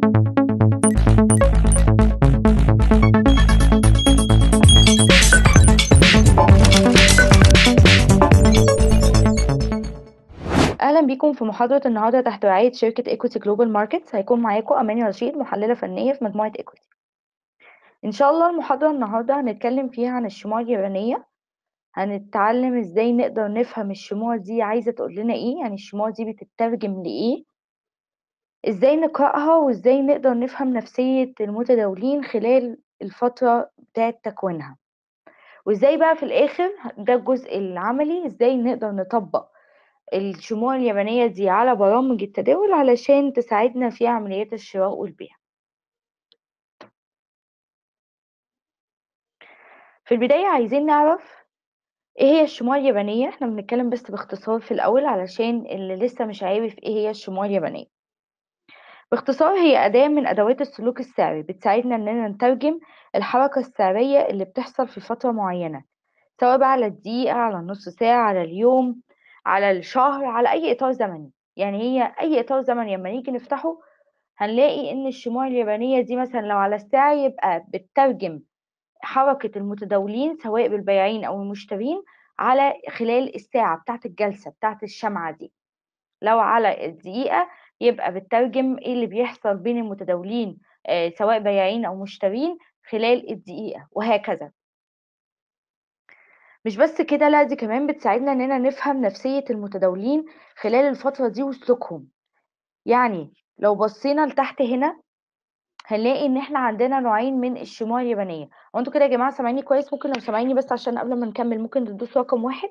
أهلا بيكم في محاضرة النهاردة تحت رعاية شركة إيكوتي جلوبال ماركتس هيكون معاكم أماني رشيد محللة فنية في مجموعة إيكوتي إن شاء الله المحاضرة النهاردة هنتكلم فيها عن الشموع اليابانية هنتعلم إزاي نقدر نفهم الشموع دي عايزة تقول لنا إيه يعني الشموع دي بتترجم لإيه إزاي نقرأها وإزاي نقدر نفهم نفسية المتداولين خلال الفترة بتاعة تكوينها وإزاي بقى في الآخر ده الجزء العملي إزاي نقدر نطبق الشموع اليابانية دي على برامج التداول علشان تساعدنا في عمليات الشراء والبيع في البداية عايزين نعرف ايه هي الشموع اليابانية احنا بنتكلم بس باختصار في الأول علشان اللي لسه مش عارف ايه هي الشموع اليابانية باختصار هي أداة من أدوات السلوك السعري بتساعدنا إننا نترجم الحركة السعرية اللي بتحصل في فترة معينة سواء بقى على الدقيقة على النص ساعة على اليوم على الشهر على أي إطار زمني يعني هي أي إطار زمني لما نيجي نفتحه هنلاقي إن الشموع اليابانية دي مثلا لو على الساعة يبقى بتترجم حركة المتداولين سواء بالبياعين أو المشترين على خلال الساعة بتاعة الجلسة بتاعة الشمعة دي لو على الدقيقة يبقى بتترجم ايه اللي بيحصل بين المتداولين آه سواء بياعين أو مشترين خلال الدقيقة وهكذا مش بس كده لا دي كمان بتساعدنا اننا نفهم نفسية المتداولين خلال الفترة دي وسلوكهم يعني لو بصينا لتحت هنا هنلاقي ان احنا عندنا نوعين من الشموع اليابانية هو انتوا كده يا جماعة سامعيني كويس ممكن لو سامعيني بس عشان قبل ما نكمل ممكن تدوسوا رقم واحد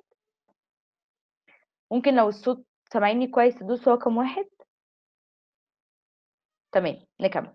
ممكن لو الصوت سامعيني كويس تدوسوا رقم واحد تمام نكمل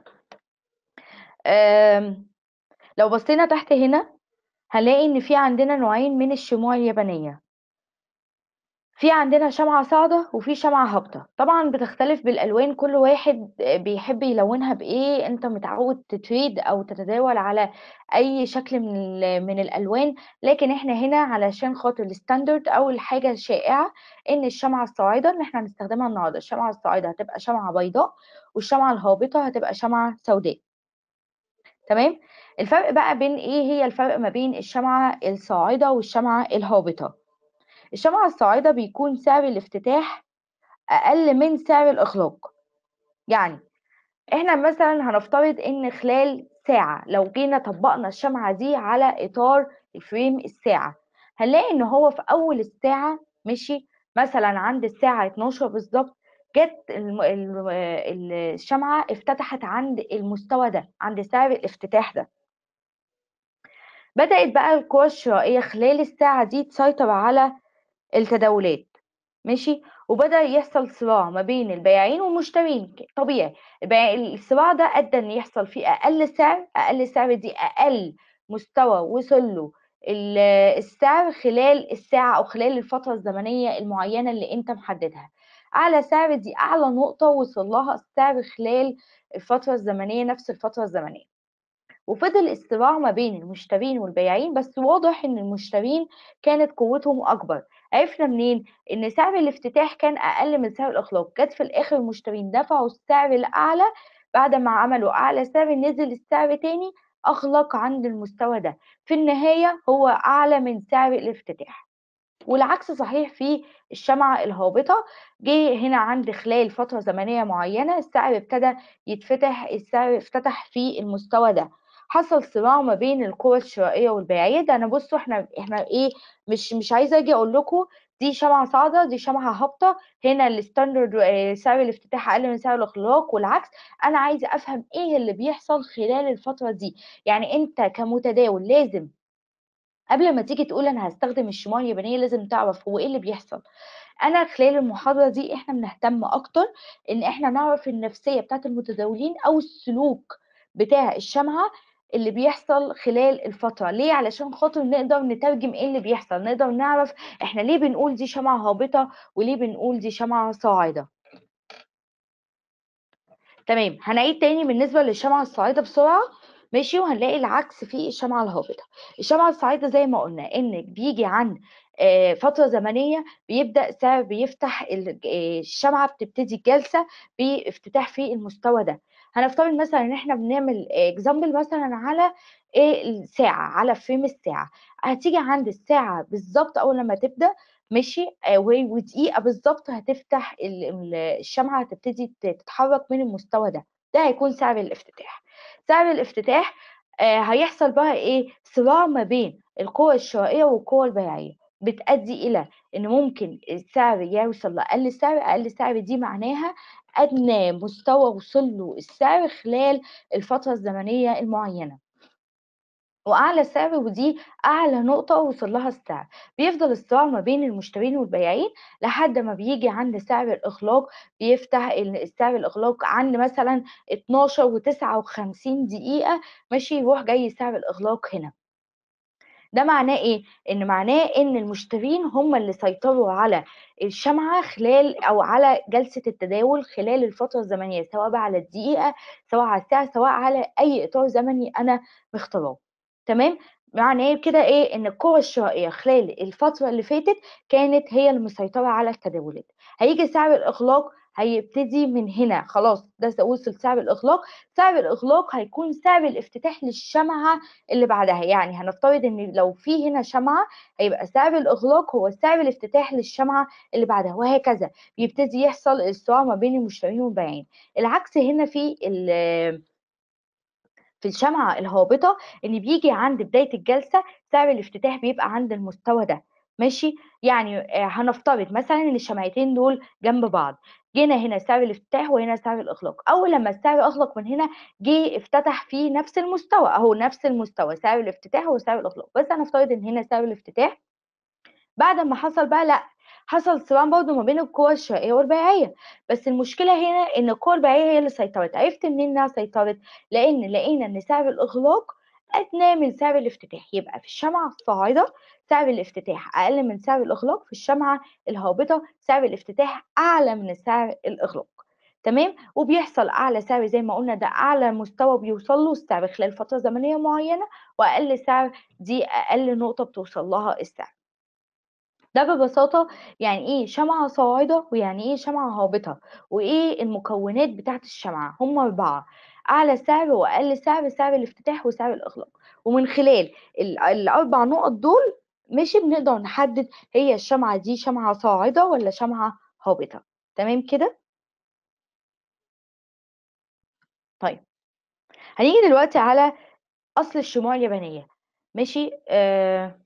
لو بصينا تحت هنا هنلاقي ان في عندنا نوعين من الشموع اليابانية في عندنا شمعة صاعدة وفي شمعة هابطة طبعا بتختلف بالألوان كل واحد بيحب يلونها بإيه انت متعود تتريد أو تتداول على أي شكل من, من الألوان لكن احنا هنا علشان خاطر الستاندرد أو الحاجة الشائعة إن الشمعة الصاعدة إن احنا هنستخدمها النهاردة الشمعة الصاعدة هتبقى شمعة بيضاء والشمعة الهابطة هتبقى شمعة سوداء تمام الفرق بقى بين ايه هي الفرق ما بين الشمعة الصاعدة والشمعة الهابطة الشمعة الصاعدة بيكون سعر الافتتاح أقل من سعر الإغلاق يعني احنا مثلا هنفترض ان خلال ساعة لو جينا طبقنا الشمعة دي على إطار الفريم الساعة هنلاقي ان هو في أول الساعة مشي مثلا عند الساعة 12 بالظبط جت الشمعة افتتحت عند المستوى ده عند سعر الافتتاح ده بدأت بقى القوى الشرائية خلال الساعة دي تسيطر على التداولات ماشي وبدأ يحصل صراع ما بين البياعين والمشترين طبيعي الصراع ده أدى إن يحصل فيه أقل سعر أقل سعر دي أقل مستوى وصل له السعر خلال الساعة أو خلال الفترة الزمنية المعينة اللي أنت محددها أعلى سعر دي أعلى نقطة وصل لها السعر خلال الفترة الزمنية نفس الفترة الزمنية وفضل الصراع ما بين المشترين والبياعين بس واضح ان المشترين كانت قوتهم اكبر عرفنا منين ان سعر الافتتاح كان اقل من سعر الاخلاق جت في الاخر المشترين دفعوا السعر الاعلى بعد ما عملوا اعلى سعر نزل السعر تاني اغلق عند المستوى ده في النهاية هو اعلى من سعر الافتتاح والعكس صحيح في الشمعة الهابطة جه هنا عند خلال فترة زمنية معينة السعر ابتدى يتفتح السعر افتتح في المستوى ده حصل صراع ما بين القوى الشرائيه والبيعيه ده انا بصوا احنا احنا ايه مش مش عايزه اجي اقول لكم دي شمعة صاعدة دي شمعة هابطة هنا الستاندرد سعر الافتتاح أقل من سعر الإغلاق والعكس أنا عايزة أفهم إيه اللي بيحصل خلال الفترة دي يعني أنت كمتداول لازم قبل ما تيجي تقول أنا هستخدم الشموع اليابانية لازم تعرف هو إيه اللي بيحصل أنا خلال المحاضرة دي إحنا بنهتم أكتر إن إحنا نعرف النفسية بتاعت المتداولين أو السلوك بتاع الشمعة اللي بيحصل خلال الفترة ليه علشان خاطر نقدر نترجم ايه اللي بيحصل نقدر نعرف احنا ليه بنقول دي شمعة هابطة وليه بنقول دي شمعة صاعدة تمام هنعيد تاني بالنسبة للشمعة الصاعدة بسرعة ماشي وهنلاقي العكس في الشمعة الهابطة الشمعة الصاعدة زي ما قلنا إن بيجي عند آآ فترة زمنية بيبدأ سعر بيفتح ال آآ الشمعة بتبتدي الجلسة بافتتاح في المستوى ده، هنفترض مثلًا إن إحنا بنعمل example مثلًا على آآ الساعة، على frame الساعة، هتيجي عند الساعة بالضبط أول لمّا تبدأ ماشي، آآ و ودقيقة بالضبط هتفتح ال ال الشمعة هتبتدي ت تتحرك من المستوى ده، ده هيكون سعر الافتتاح. سعر الافتتاح آآ هيحصل بقى إيه، صراع ما بين القوى الشرائية والقوى البيعية، بتأدي إلى إن ممكن السعر يوصل لأقل سعر، أقل سعر دي معناها أدنى مستوى وصل له السعر خلال الفترة الزمنية المعينة. وأعلى سعر ودي أعلى نقطة وصل لها السعر، بيفضل الصراع ما بين المشترين والبياعين لحد ما بييجي عند سعر الإغلاق بيفتح ال السعر الإغلاق عند مثلًا 12:59 دقيقة ماشي، يروح جاي سعر الإغلاق هنا. ده معناه إيه؟ إن معناه إن المشترين هم اللي سيطروا على الشمعة خلال أو على جلسة التداول خلال الفترة الزمنية، سواء بقى على الدقيقة، سواء على الساعة، سواء على أي إطار زمني أنا مختاراه، تمام؟ معناه كده إيه، إن القوى الشرائية خلال الفترة اللي فاتت كانت هي المسيطرة على التداولات، هييجي سعر الإغلاق هيبتدي من هنا خلاص ده س وصل سعر الإغلاق، سعر الإغلاق هيكون سعر الافتتاح للشمعة اللي بعدها، يعني هنفترض إن لو في هنا شمعة هيبقى سعر الإغلاق هو سعر الافتتاح للشمعة اللي بعدها وهكذا، بيبتدي يحصل الصراع ما بين المشترين والبائعين، العكس هنا في ال في الشمعة الهابطة إن بييجي عند بداية الجلسة سعر الافتتاح بيبقى عند المستوى ده ماشي، يعني آآ هنفترض مثلًا إن الشمعتين دول جنب بعض، جينا هنا سعر الافتتاح وهنا سعر الإغلاق، أول لمّا السعر أغلق من هنا جه افتتح في نفس المستوى، أهو نفس المستوى سعر الافتتاح وسعر الإغلاق، بس هنفترض إن هنا سعر الافتتاح بعد أمّا حصل بقى لأ، حصل صراع برضه ما بين القوى الشرائية والبيعية، بس المشكلة هنا إن القوى البيعية هي اللي سيطرت، عرفت منين إنها سيطرت؟ لإن لقينا إن سعر الإغلاق أدنى من سعر الافتتاح، يبقى في الشمعة الصاعدة سعر الافتتاح أقل من سعر الإغلاق، في الشمعة الهابطة سعر الافتتاح أعلى من سعر الإغلاق، تمام؟ وبيحصل أعلى سعر زي ما قلنا ده أعلى مستوى بيوصل له السعر خلال فترة زمنية معينة، وأقل سعر دي أقل نقطة بتوصل لها السعر. ده ببساطة يعني إيه شمعة صاعدة، ويعني إيه شمعة هابطة، وإيه المكونات بتاعة الشمعة، هُم 4 أعلى سعر وأقل سعر، سعر الافتتاح وسعر الإغلاق، ومن خلال ال ال4 نقط دول ماشي، بنقدر نحدد هي الشمعة دي شمعة صاعدة والّا شمعة هابطة، تمام كده؟ طيب، هنيجي دلوقتي على أصل الشموع اليابانية ماشي، آآ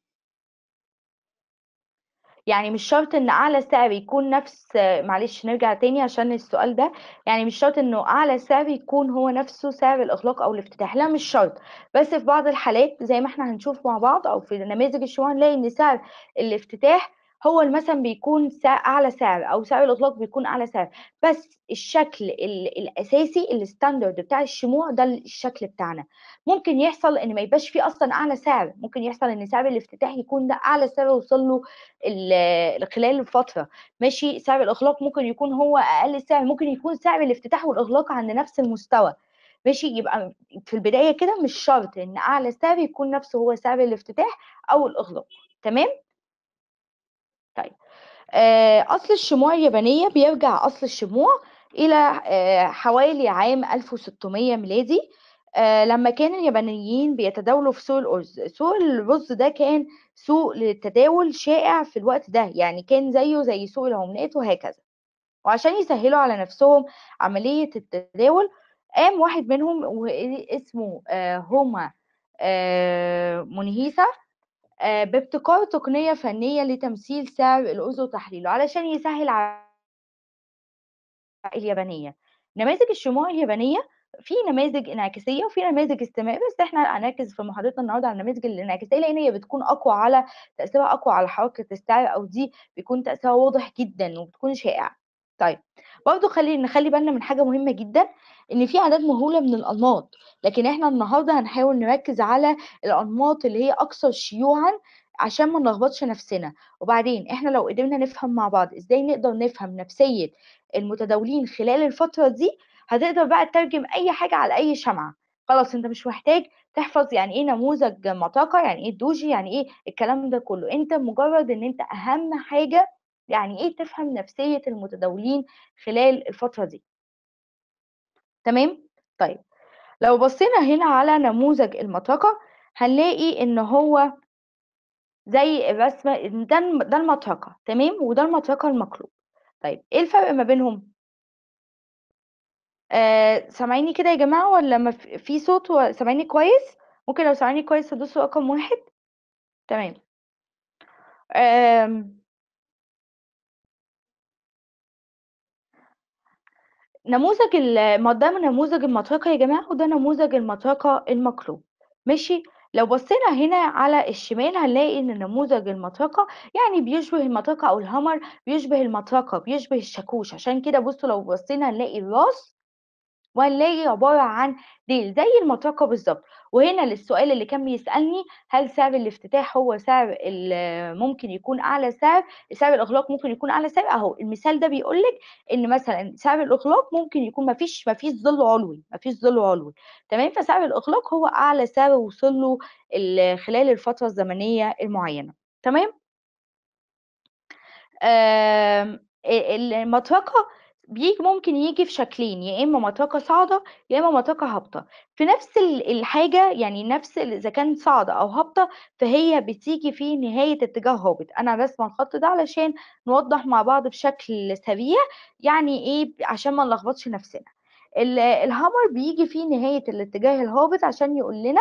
يعني مش شرط إن أعلى سعر يكون نفس معلش نرجع تاني عشان السؤال ده، يعني مش شرط إنه أعلى سعر يكون هو نفسه سعر الإغلاق أو الافتتاح، لأ مش شرط، بس في بعض الحالات زي ما إحنا هنشوف مع بعض أو في نماذج الشموع هنلاقي إن سعر الافتتاح هو ال مثلًا بيكون سع أعلى سعر أو سعر الإغلاق بيكون أعلى سعر، بس الشكل ال الأساسي الstandard بتاع الشموع ده الشكل بتاعنا، ممكن يحصل إن ما يبقاش في أصلًا أعلى سعر، ممكن يحصل إن سعر الافتتاح يكون ده أعلى سعر وصل له ال خلال فترة ماشي، سعر الإغلاق ممكن يكون هو أقل سعر، ممكن يكون سعر الافتتاح والإغلاق عند نفس المستوى ماشي، يبقى في البداية كده مش شرط إن أعلى سعر يكون نفسه هو سعر الافتتاح أو الإغلاق، تمام؟ طيب، آآ أصل الشموع اليابانية بيرجع أصل الشموع إلى آآ حوالي عام 1600 ميلادي، آآ لمّا كان اليابانيين بيتداولوا في سوق الأرز، سوق الرز ده كان سوق للتداول شائع في الوقت ده، يعني كان زيه زي سوق العملات وهكذا، وعشان يسهّلوا على نفسهم عملية التداول، قام واحد منهم واسمه آآ هوما آآ مونيهيسا آآ بابتكار تقنية فنية لتمثيل سعر الأرز وتحليله، علشان يسهّل ع اليابانية. نماذج الشموع اليابانية في نماذج انعكاسية وفي نماذج استمرارية، بس إحنا هنركز في محاضرتنا النهارده على النماذج الانعكاسية، لإن هي بتكون أقوى على تأثيرها أقوى على حركة السعر أو دي بيكون تأثيرها واضح جدًا وبتكون شائعة. طيب، برضه خلّي نخلّي بالنا من حاجة مهمة جدًا، إن في أعداد مهولة من الأنماط، لكن إحنا النهارده هنحاول نركز على الأنماط اللي هي أكثر شيوعًا عشان ما نلخبطش نفسنا، وبعدين إحنا لو قدرنا نفهم مع بعض إزاي نقدر نفهم نفسية المتداولين خلال الفترة دي، هتقدر بقى تترجم أي حاجة على أي شمعة، خلاص أنت مش محتاج تحفظ يعني إيه نموذج مطرقة، يعني إيه دوجي، يعني إيه الكلام ده كله، أنت مجرد إن أنت أهم حاجة يعني إيه تفهم نفسية المتداولين خلال الفترة دي. تمام؟ طيب لو بصينا هنا على نموذج المطرقة هنلاقي إن هو زي الرسمة ده ده المطرقة تمام، وده المطرقة المقلوب. طيب إيه الفرق ما بينهم؟ آآ سامعيني كده يا جماعة والّا ما ف في صوت و سامعيني كويس؟ ممكن لو سامعيني كويس تدوسوا رقم 1 تمام. آمم نموذج ال ما ده نموذج المطرقة يا جماعة وده نموذج المطرقة المقلوب ماشي، لو بصينا هنا على الشمال هنلاقي إن نموذج المطرقة يعني بيشبه المطرقة أو الهامر بيشبه المطرقة، بيشبه الشاكوش، عشان كده بُصّوا لو بصينا هنلاقي الراس وهنلاقي عبارة عن ديل زي المطرقة بالضبط، وهنا للسؤال اللي كان بيسألني هل سعر الافتتاح هو سعر ال ممكن يكون أعلى سعر، سعر الإغلاق ممكن يكون أعلى سعر، أهو المثال ده بيقول لِك إن مثلًا سعر الإغلاق ممكن يكون ما فيش ما فيش ظِل علوي، ما فيش ظِل علوي تمام، فسعر الإغلاق هو أعلى سعر وصل له ال خلال الفترة الزمنية المعينة، تمام؟ آمم آآ المطرقة بييجي ممكن ييجي في شكلين، يا إما مطرقة صاعدة، يا إما مطرقة هابطة، في نفس ال الحاجة يعني نفس ال إذا كانت صاعدة أو هابطة فهي بتيجي في نهاية اتجاه هابط، أنا راسمة الخط ده علشان نوضّح مع بعض بشكل سريع يعني إيه عشان ما نلخبطش نفسنا. ال الهامر بييجي في نهاية الاتجاه الهابط عشان يقول لنا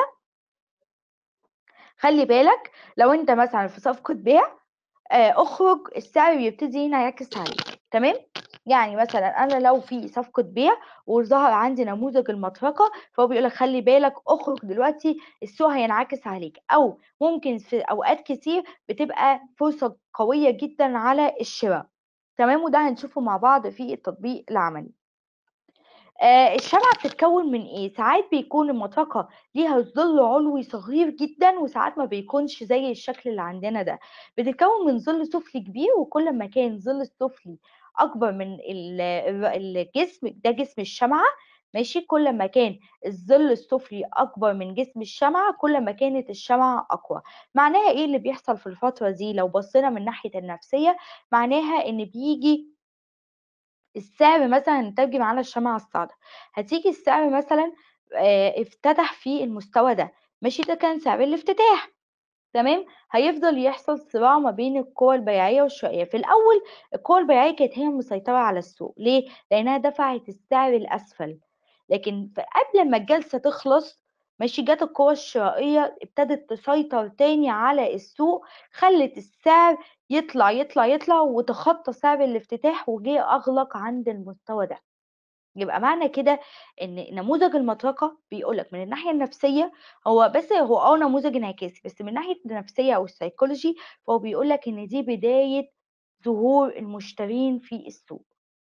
خلّي بالك لو أنت مثلًا في صفقة بيع آآ اخرج السعر بيبتدي هنا يعكس عليك تمام، يعني مثلًا أنا لو في صفقة بيع وظهر عندي نموذج المطرقة فهو بيقول لك خلّي بالك اخرج دلوقتي السوق هينعكس عليك، أو ممكن في أوقات كتير بتبقى فرصة قوية جدًا على الشرا تمام، وده هنشوفه مع بعض في التطبيق العملي. آآ الشمعة بتتكوّن من إيه؟ ساعات بيكون المطرقة ليها ظِل علوي صغير جدًا وساعات ما بيكونش زي الشكل اللي عندنا ده، بتتكوّن من ظِل سفلي كبير وكل ما كان الظِل السفلي أكبر من ال الر الجسم ده جسم الشمعة ماشي، كل ما كان الظِل السفلي أكبر من جسم الشمعة كل ما كانت الشمعة أقوى، معناها إيه اللي بيحصل في الفترة دي لو بصينا من ناحية النفسية، معناها إن بييجي السعر مثلًا نترجم على الشمعة الصاعدة، هتيجي السعر مثلًا آآ افتتح في المستوى ده، ماشي، ده كان سعر الافتتاح تمام، هيفضل يحصل صراع ما بين القوى البيعية والشرائية، في الأول القوى البيعية كانت هي المسيطرة على السوق، ليه؟ لأنها دفعت السعر لأسفل، لكن ف قبل ما الجلسة تخلص ماشي، جات القوى الشرائية ابتدت تسيطر تاني على السوق، خلّت السعر يطلع، يطلع، يطلع وتخطى سعر الافتتاح وجه أغلق عند المستوى ده. يبقى معنى كده إن نموذج المطرقة بيقول لك من الناحية النفسية هو بس هو آه نموذج انعكاسي، بس من ناحية النفسية أو السيكولوجي فهو بيقول لك إن دي بداية ظهور المشترين في السوق.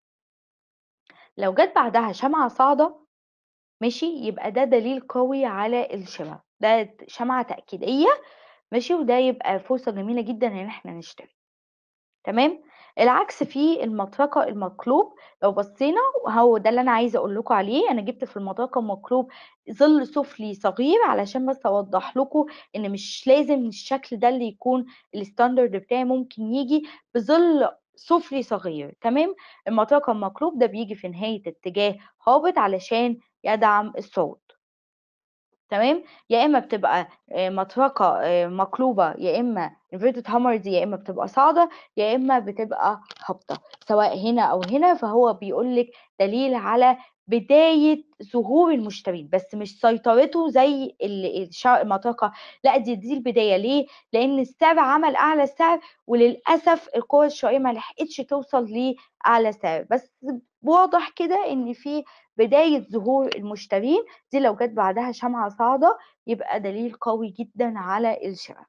لو جات بعدها شمعة صاعدة ماشي، يبقى ده دليل قوي على الشِرا، ده شمعة تأكيدية ماشي، وده يبقى فرصة جميلة جدًا إن إحنا نشتري، تمام، العكس في المطرقة المقلوب لو بصينا وهو ده اللي أنا عايزة أقول لكم عليه، أنا جِبت في المطرقة المقلوب ظِل سفلي صغير علشان بس أوضّح لكم إن مش لازم الشكل ده اللي يكون الstandard بتاعي ممكن ييجي بظِل سفلي صغير تمام، المطرقة المقلوب ده بييجي في نهاية اتجاه هابط علشان يدعم الصعود. تمام، يا إما بتبقى آآ مطرقة آآ مقلوبة يا إما inverted hammer دي يا إما بتبقى صاعدة يا إما بتبقى هابطة، سواء هنا أو هنا فهو بيقول لِك دليل على بداية ظهور المشترين، بس مش سيطرته زي ال الش المطرقة، لأ دي دي البداية ليه؟ لإن السعر عمل أعلى سعر وللأسف القوى الشرائية ما لحقتش توصل لأعلى سعر، بس واضح كده إن في بداية ظهور المشترين، دي لو جات بعدها شمعة صاعدة يبقى دليل قوي جدًا على الشِرا.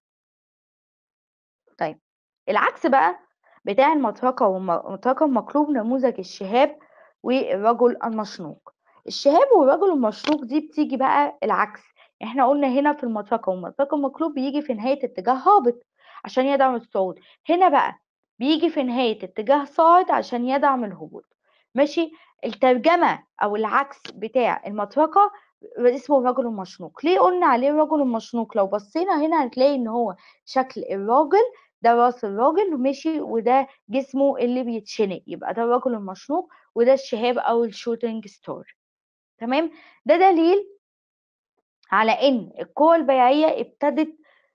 طيب العكس بقى بتاع المطرقة والم المطرقة المقلوب نموذج الشهاب والرجل المشنوق. الشهاب والرجل المشنوق دي بتيجي بقى العكس، إحنا قُلنا هنا في المطرقة والمطرقة المقلوب بييجي في نهاية اتجاه هابط عشان يدعم الصعود، هنا بقى بييجي في نهاية اتجاه صاعد عشان يدعم الهبوط، ماشي، الترجمة أو العكس بتاع المطرقة اسمه الرجل المشنوق ليه قلنا عليه الرجل المشنوق لو بصينا هنا هتلاقي ان هو شكل الراجل ده راس الراجل ماشي وده جسمه اللي بيتشنق يبقى ده الرجل المشنوق وده الشهاب او الشوتنج ستار تمام ده دليل على ان القوة البيعية ابتدت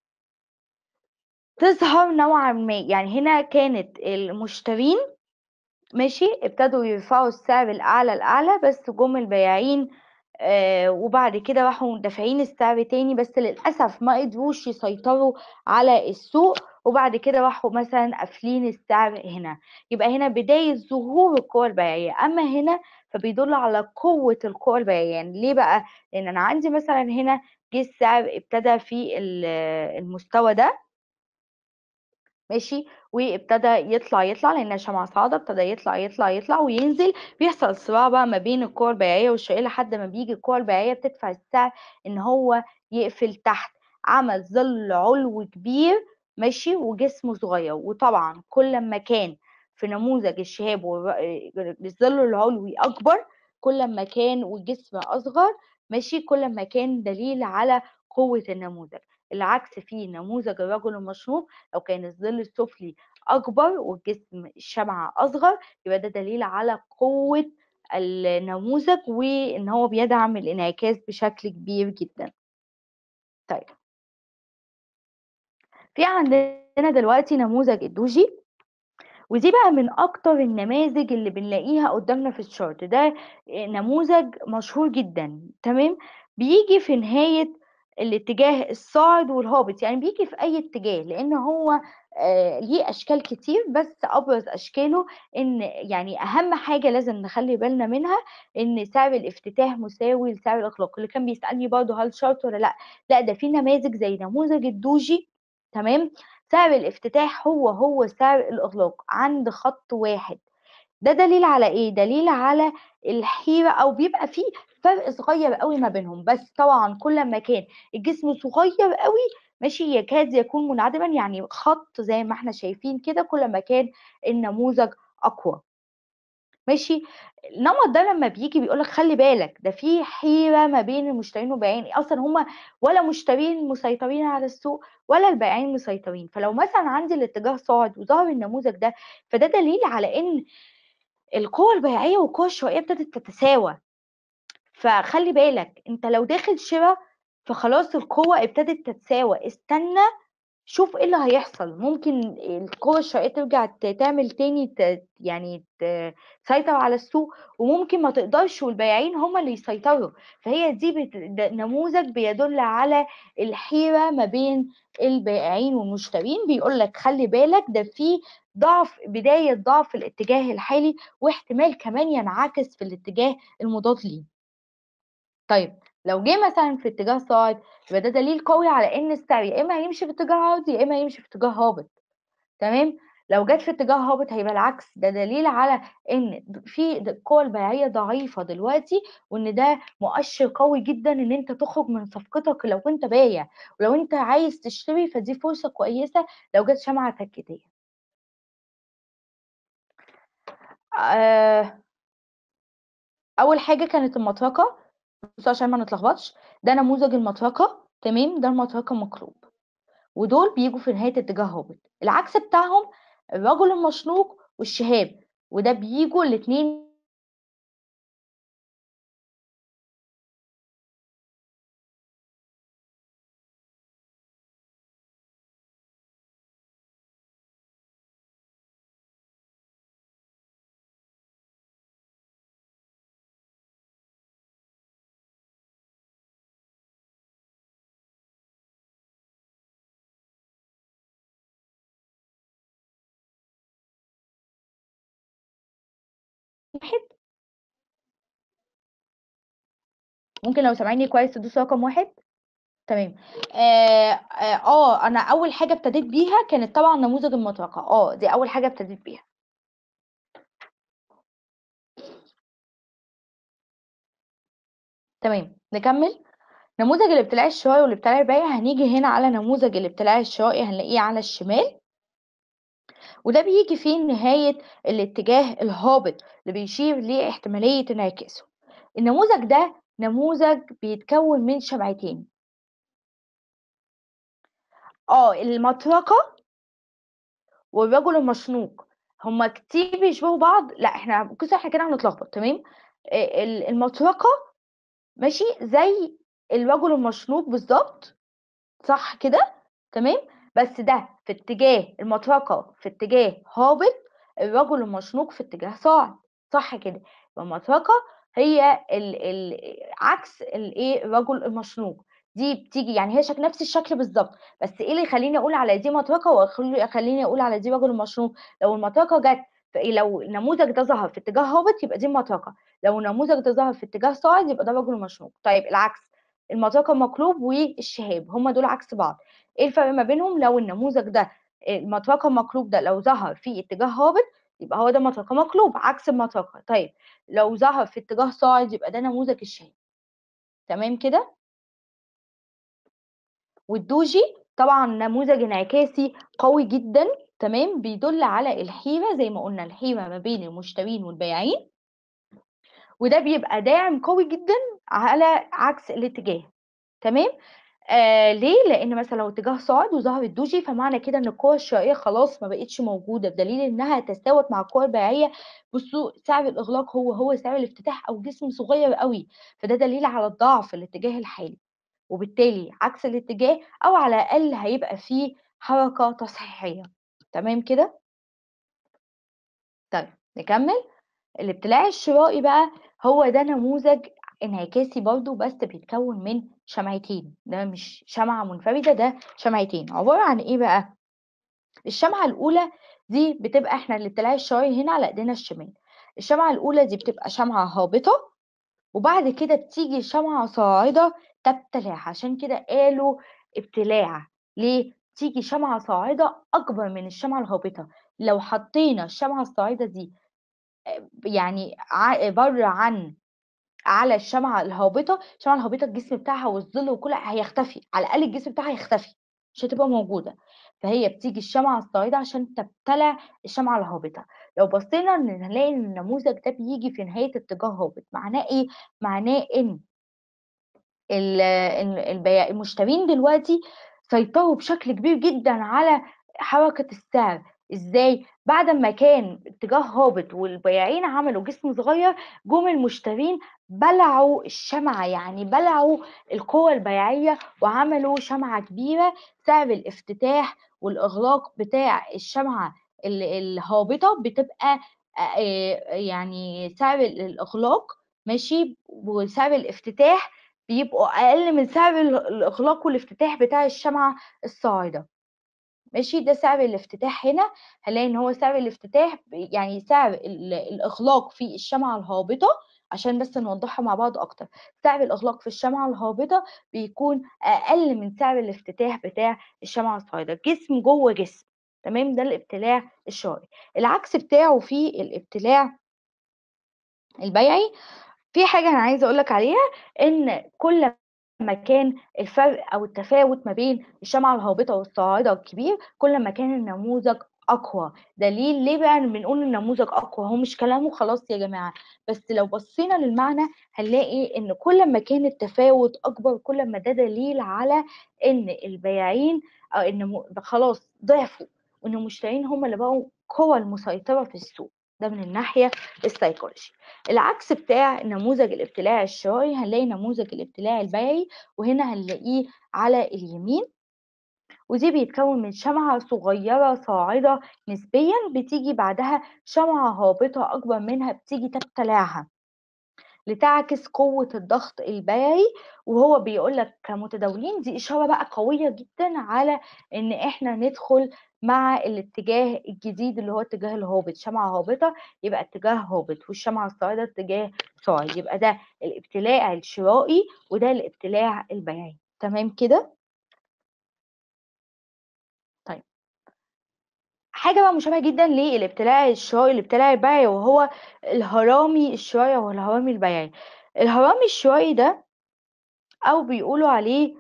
تظهر نوعا ما يعني هنا كانت المشترين ماشي ابتدوا يرفعوا السعر الأعلى الأعلى بس جم البياعين آه وبعد كده راحوا دافعين السعر تاني بس للأسف ما قدروش يسيطروا على السوق وبعد كده راحوا مثلا قافلين السعر هنا يبقى هنا بداية ظهور القوى البيعية أما هنا فبيدل على قوة القوى البيعية يعني ليه بقى؟ لأن أنا عندي مثلا هنا جه السعر ابتدى في المستوى ده ماشي وابتدى يطلع يطلع لان شمعة صاعدة ابتدى يطلع يطلع يطلع وينزل بيحصل صراع بقى ما بين القوى البيعية والشرائية لحد ما بيجي القوى البيعية بتدفع السعر ان هو يقفل تحت عمل ظل علوي كبير ماشي وجسمه صغير وطبعا كل ما كان في نموذج الشهاب الظل العلوي اكبر كل ما كان والجسم اصغر ماشي كل ما كان دليل على قوة النموذج العكس في نموذج الرجل المشروب لو كان الظل السفلي أكبر والجسم الشمعة أصغر يبقى ده دليل على قوة النموذج وإن هو بيدعم الانعكاس بشكل كبير جدا طيب في عندنا دلوقتي نموذج الدوجي ودي بقى من اكتر النماذج اللي بنلاقيها قدامنا في الشارت ده نموذج مشهور جدا تمام بيجي في نهاية الاتجاه الصاعد والهابط يعني بيجي في اي اتجاه لان هو آه ليه اشكال كتير بس ابرز اشكاله ان يعني اهم حاجه لازم نخلي بالنا منها ان سعر الافتتاح مساوي لسعر الاغلاق اللي كان بيسالني برضه هل شرط ولا لا لا ده في نماذج زي نموذج الدوجي تمام سعر الافتتاح هو هو سعر الاغلاق عند خط واحد ده دليل على ايه دليل على الحيره او بيبقى فيه فرق صغير قوي ما بينهم بس طبعا كل ما كان الجسم صغير قوي ماشي يكاد يكون منعدما يعني خط زي ما احنا شايفين كده كل ما كان النموذج اقوى ماشي النمط ده لما بيجي بيقول لك خلي بالك ده في حيره ما بين المشترين والبائعين اصلا هما ولا مشترين مسيطرين على السوق ولا البائعين مسيطرين فلو مثلا عندي الاتجاه صاعد وظهر النموذج ده فده دليل على ان القوة البيعية والقوة الشرائية ابتدت تتساوى فخلي بالك انت لو داخل شراء فخلاص القوة ابتدت تتساوى استنى شوف ايه اللي هيحصل ممكن القوة الشرائية ترجع تعمل تاني ت... يعني تسيطر على السوق وممكن ما تقدرش والبياعين هم اللي يسيطروا فهي دي بت... نموذج بيدل على الحيرة ما بين البائعين والمشترين بيقول لك خلي بالك ده في ضعف بداية ضعف الاتجاه الحالي واحتمال كمان ينعكس في الاتجاه المضاد ليه طيب لو جه مثلا في اتجاه صاعد يبقى ده دليل قوي على ان السعر يا اما هيمشي في اتجاه عرضي يا اما هيمشي في اتجاه هابط تمام لو جت في اتجاه هابط هيبقى العكس ده دليل على ان في القوى البيعيه ضعيفه دلوقتي وان ده مؤشر قوي جدا ان انت تخرج من صفقتك لو انت بايع ولو انت عايز تشتري فدي فرصه كويسه لو جت شمعه تكتيه آه اول حاجه كانت المطرقه بصوا عشان ما نتلخبطش ده نموذج المطرقه تمام ده المطرقه مقلوب ودول بيجوا في نهايه اتجاه هابط العكس بتاعهم الرجل المشنوق والشهاب وده بيجوا الاتنين واحد ممكن لو سامعيني كويس تدوسوا رقم واحد تمام آه, آه, اه انا اول حاجه ابتديت بيها كانت طبعا نموذج المطرقه اه دي اول حاجه ابتديت بيها تمام نكمل نموذج الابتلاع الشرائي والابتلاع البيعي هنيجي هنا على نموذج الابتلاع الشرائي هنلاقيه على الشمال وده بيجي فيه نهاية الاتجاه الهابط اللي بيشير لاحتمالية انعكاسه النموذج ده نموذج بيتكون من شمعتين اه المطرقة والرجل المشنوق هما كتير بيشبهوا بعض لا احنا كده احنا كده هنتلخبط تمام آه، ال- المطرقة ماشي زي الرجل المشنوق بالظبط صح كده تمام بس ده في اتجاه المطرقة في اتجاه هابط الرجل المشنوق في اتجاه صاعد صح كده يبقى المطرقة هي ال ال عكس الايه الرجل المشنوق دي بتيجي يعني هي شكل نفس الشكل بالظبط بس ايه اللي يخليني اقول على دي مطرقة ويخليني اقول على دي رجل مشنوق لو المطرقة جت في- لو النموذج ده ظهر في اتجاه هابط يبقى دي مطرقة لو النموذج ده ظهر في اتجاه صاعد يبقى ده رجل مشنوق طيب العكس المطرقة مقلوب والشهاب هما دول عكس بعض ايه الفرق ما بينهم لو النموذج ده المطرقه المقلوب ده لو ظهر في اتجاه هابط يبقى هو ده مطرقه مقلوب عكس المطرقه طيب لو ظهر في اتجاه صاعد يبقى ده نموذج الشهاب تمام كده والدوجي طبعا نموذج انعكاسي قوي جدا تمام بيدل على الحيره زي ما قلنا الحيره ما بين المشترين والبائعين وده بيبقى داعم قوي جدا على عكس الاتجاه تمام آه ليه؟ لأن مثلا لو اتجاه صاعد وظهر الدوجي فمعنى كده إن القوة الشرائية خلاص ما بقتش موجودة بدليل إنها تساوت مع القوة البيعية بصوا سعر الإغلاق هو هو سعر الافتتاح أو جسم صغير قوي فده دليل على الضعف في الاتجاه الحالي وبالتالي عكس الاتجاه أو على الأقل هيبقى فيه حركة تصحيحية تمام كده؟ طيب نكمل الابتلاع الشرائي بقى هو ده نموذج انعكاسي برضو بس بيتكون من شمعتين ده مش شمعة منفردة ده شمعتين عبارة عن ايه بقى الشمعة الأولى دي بتبقى احنا الابتلاع الشرائي هنا على ايدينا الشمال الشمعة الأولى دي بتبقى شمعة هابطة وبعد كده بتيجي شمعة صاعدة تبتلع عشان كده قالوا ابتلاع ليه؟ تيجي شمعة صاعدة أكبر من الشمعة الهابطة لو حطينا الشمعة الصاعدة دي يعني بره عن على الشمعة الهابطة الشمعة الهابطة الجسم بتاعها والظل وكل هيختفي على الأقل الجسم بتاعها هيختفي مش هتبقى موجودة فهي بتيجي الشمعة الصاعدة عشان تبتلع الشمعة الهابطة لو بصينا هنلاقي ان النموذج ده بيجي في نهاية اتجاه هابط معناه ايه؟ معناه ان المشترين دلوقتي سيطروا بشكل كبير جدا على حركة السعر ازاي بعد ما كان اتجاه هابط والبياعين عملوا جسم صغير جم المشترين بلعوا الشمعة يعني بلعوا القوة البيعية وعملوا شمعة كبيرة سعر الافتتاح والإغلاق بتاع الشمعة الهابطة بتبقى يعني سعر الإغلاق ماشي وسعر الافتتاح بيبقوا أقل من سعر الإغلاق والافتتاح بتاع الشمعة الصاعدة ماشي ده سعر الافتتاح هنا هنلاقي ان هو سعر الافتتاح يعني سعر الاغلاق في الشمعة الهابطة عشان بس نوضحها مع بعض اكتر سعر الاغلاق في الشمعة الهابطة بيكون اقل من سعر الافتتاح بتاع الشمعة الصاعدة جسم جوه جسم تمام ده الابتلاع الشرائي العكس بتاعه في الابتلاع البيعي في حاجة أنا عايزة أقولك عليها إن كل ما كان الفرق أو التفاوت ما بين الشمعة الهابطة والصاعدة الكبير كل ما كان النموذج أقوى دليل ليه بقى بنقول النموذج أقوى هو مش كلامه خلاص يا جماعة بس لو بصينا للمعنى هنلاقي إن كل ما كان التفاوت أكبر كل ما ده دليل على إن البياعين أو إن خلاص ضعفوا وإن المشترين هم اللي بقوا قوى المسيطرة في السوق ده من الناحية السيكولوجي العكس بتاع نموذج الابتلاع الشرائي هنلاقي نموذج الابتلاع البيعي وهنا هنلاقيه على اليمين ودي بيتكون من شمعة صغيرة صاعدة نسبيا بتيجي بعدها شمعة هابطة أكبر منها بتيجي تبتلعها لتعكس قوة الضغط البيعي وهو بيقول لك كمتداولين دي إشارة بقى قوية جدا على إن إحنا ندخل مع الاتجاه الجديد اللي هو اتجاه الهابط شمعة هابطة يبقى اتجاه هابط والشمعة الصاعدة اتجاه صاعد يبقى ده الابتلاع الشرائي وده الابتلاع البيعي تمام كده طيب حاجة بقى مشابهة جدا للابتلاع الشرائي الابتلاع البيعي وهو الهرامي الشرائي أو الهرامي البيعي الهرامي الشرائي ده أو بيقولوا عليه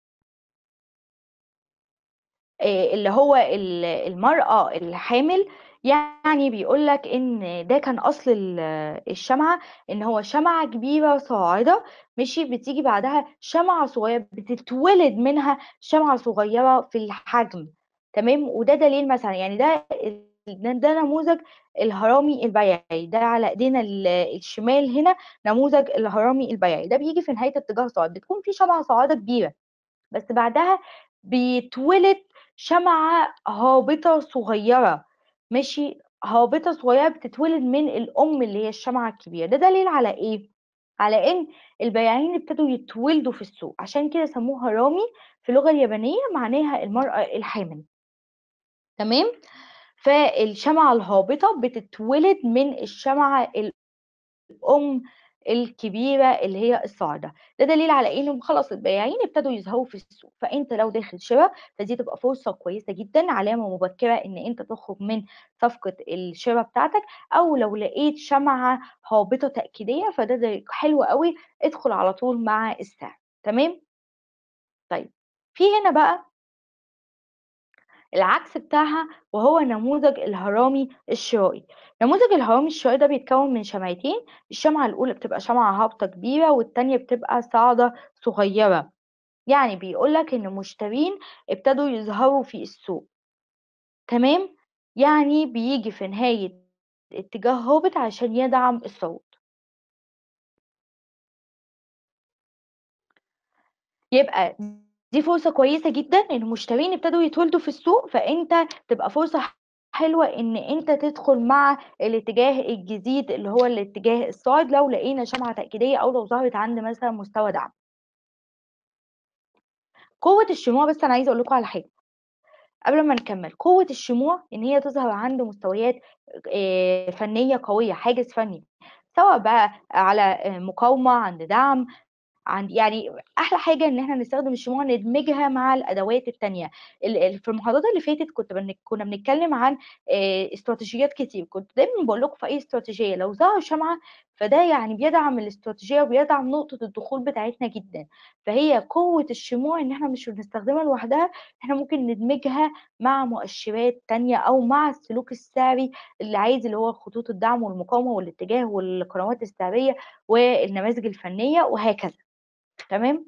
اللي هو المرأة الحامل يعني بيقول لك إن ده كان أصل ال الشمعة، إن هو شمعة كبيرة صاعدة ماشي، بتيجي بعدها شمعة صغيرة بتتولد منها شمعة صغيرة في الحجم تمام، وده دليل مثلًا يعني ده ده ده نموذج الهرامي البيعي، ده على إيدينا ال الشمال هنا نموذج الهرامي البيعي، ده بييجي في نهاية اتجاه صاعد، بتكون في شمعة صاعدة كبيرة، بس بعدها بيتولد شمعة هابطة صغيرة ماشي، هابطة صغيرة بتتولد من الأم اللي هي الشمعة الكبيرة، ده دليل على إيه؟ على إن البياعين ابتدوا يتولدوا في السوق، عشان كده سموه هرامي في اللغة اليابانية معناها المرأة الحامل. تمام؟ فالشمعة الهابطة بتتولد من الشمعة الأم الكبيرة اللي هي الصاعدة، ده دليل على إيه؟ إنهم خلاص البياعين ابتدوا يظهروا في السوق، فأنت لو داخل شِرا فدي تبقى فرصة كويسة جدًا، علامة مبكرة إن أنت تخرج من صفقة الشِرا بتاعتك، أو لو لقيت شمعة هابطة تأكيدية فده د حلو أوي، ادخل على طول مع السعر، تمام؟ طيب، في هنا بقى العكس بتاعها وهو نموذج الهرامي الشرائي، نموذج الهرامي الشرائي ده بيتكون من شمعتين، الشمعة الأولى بتبقى شمعة هابطة كبيرة والتانية بتبقى صاعدة صغيرة، يعني بيقول لك إن مشترين ابتدوا يظهروا في السوق. تمام؟ يعني بييجي في نهاية اتجاه هابط عشان يدعم الصعود. يبقى دي فرصة كويسة جدًا إن المشترين ابتدوا يتولدوا في السوق، فأنت تبقى فرصة حلوة إن أنت تدخل مع الاتجاه الجديد اللي هو الاتجاه الصاعد لو لقينا شمعة تأكيدية أو لو ظهرت عند مثلًا مستوى دعم. قوة الشموع بس أنا عايزة أقول لكم على حاجة، قبل ما نكمل، قوة الشموع إن هي تظهر عند مستويات آآ فنية قوية، حاجز فني، سواء بقى على آآ مقاومة، عند دعم، عند يعني أحلى حاجة إن إحنا نستخدم الشموع ندمجها مع الأدوات التانية، ال ال في المحاضرات اللي فاتت كنت بن كنا بنتكلم عن آآ استراتيجيات كتير، كنت دايمًا باقول لكم في أي استراتيجية لو ظهر شمعة فده يعني بيدعم الاستراتيجية وبيدعم نقطة الدخول بتاعتنا جدًا، فهي قوة الشموع إن إحنا مش بنستخدمها لوحدها، إحنا ممكن ندمجها مع مؤشرات تانية أو مع السلوك السعري العادي اللي هو خطوط الدعم والمقاومة والاتجاه والقنوات السعرية والنماذج الفنية وهكذا. تمام؟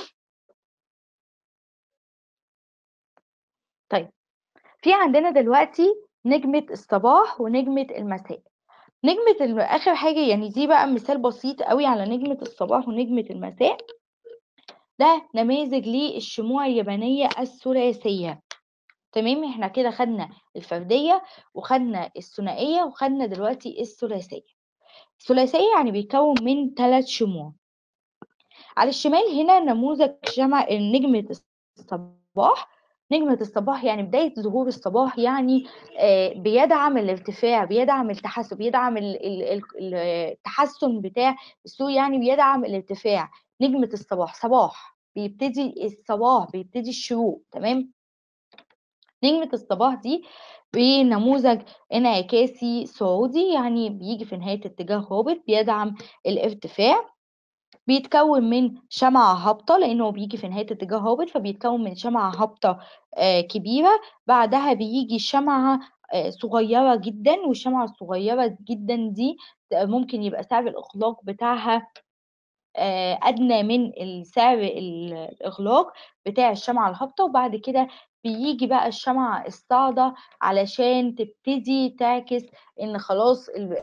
طيب، في عندنا دلوقتي نجمة الصباح ونجمة المساء. نجمة ال آخر حاجة يعني دي بقى مثال بسيط أوي على نجمة الصباح ونجمة المساء. ده نماذج للشموع اليابانية الثلاثية. تمام؟ إحنا كده خدنا الفردية وخدنا الثنائية وخدنا دلوقتي الثلاثية. الثلاثية يعني بيتكون من 3 شموع. على الشمال هنا نموذج شمع نجمة الصباح، نجمة الصباح يعني بداية ظهور الصباح يعني آآ بيدعم الارتفاع، بيدعم التحسن، بيدعم ال ال ال ال التحسن بتاع السوق يعني بيدعم الارتفاع، نجمة الصباح، صباح، بيبتدي الصباح، بيبتدي الشروق، تمام؟ نجمة الصباح دي بنموذج انعكاسي صعودي، يعني بييجي في نهاية اتجاه هابط، بيدعم الارتفاع. بيتكون من شمعة هابطة لأن هو بييجي في نهاية اتجاه هابط، فبيتكون من شمعة هابطة آآ كبيرة، بعدها بييجي شمعة آآ صغيرة جدًا، والشمعة الصغيرة جدًا دي ممكن يبقى سعر الإغلاق بتاعها آآ أدنى من السعر ال الإغلاق بتاع الشمعة الهابطة، وبعد كده بييجي بقى الشمعة الصاعدة علشان تبتدي تعكس إن خلاص ال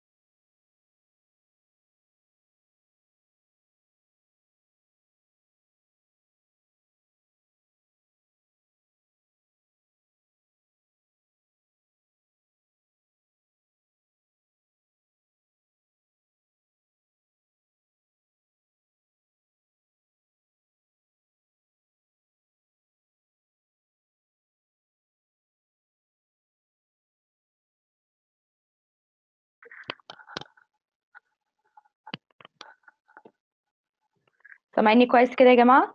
سامعينّي كويس كده يا جماعة؟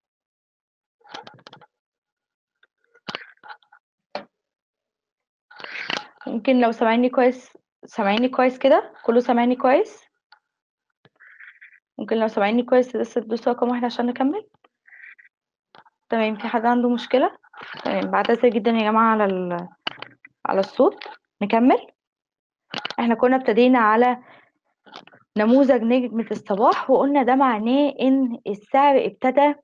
ممكن لو سامعينّي كويس سامعينّي كويس كده؟ كُلّه سامعني كويس؟ ممكن لو سامعينّي كويس بس تدوسوا رقم 1 عشان نكمّل؟ تمام، في حد عنده مشكلة؟ تمام، باعتذر جدًا يا جماعة على ال على الصوت. نكمل احنا كنا ابتدينا على نموذج نجمة الصباح وقلنا ده معناه ان السعر ابتدى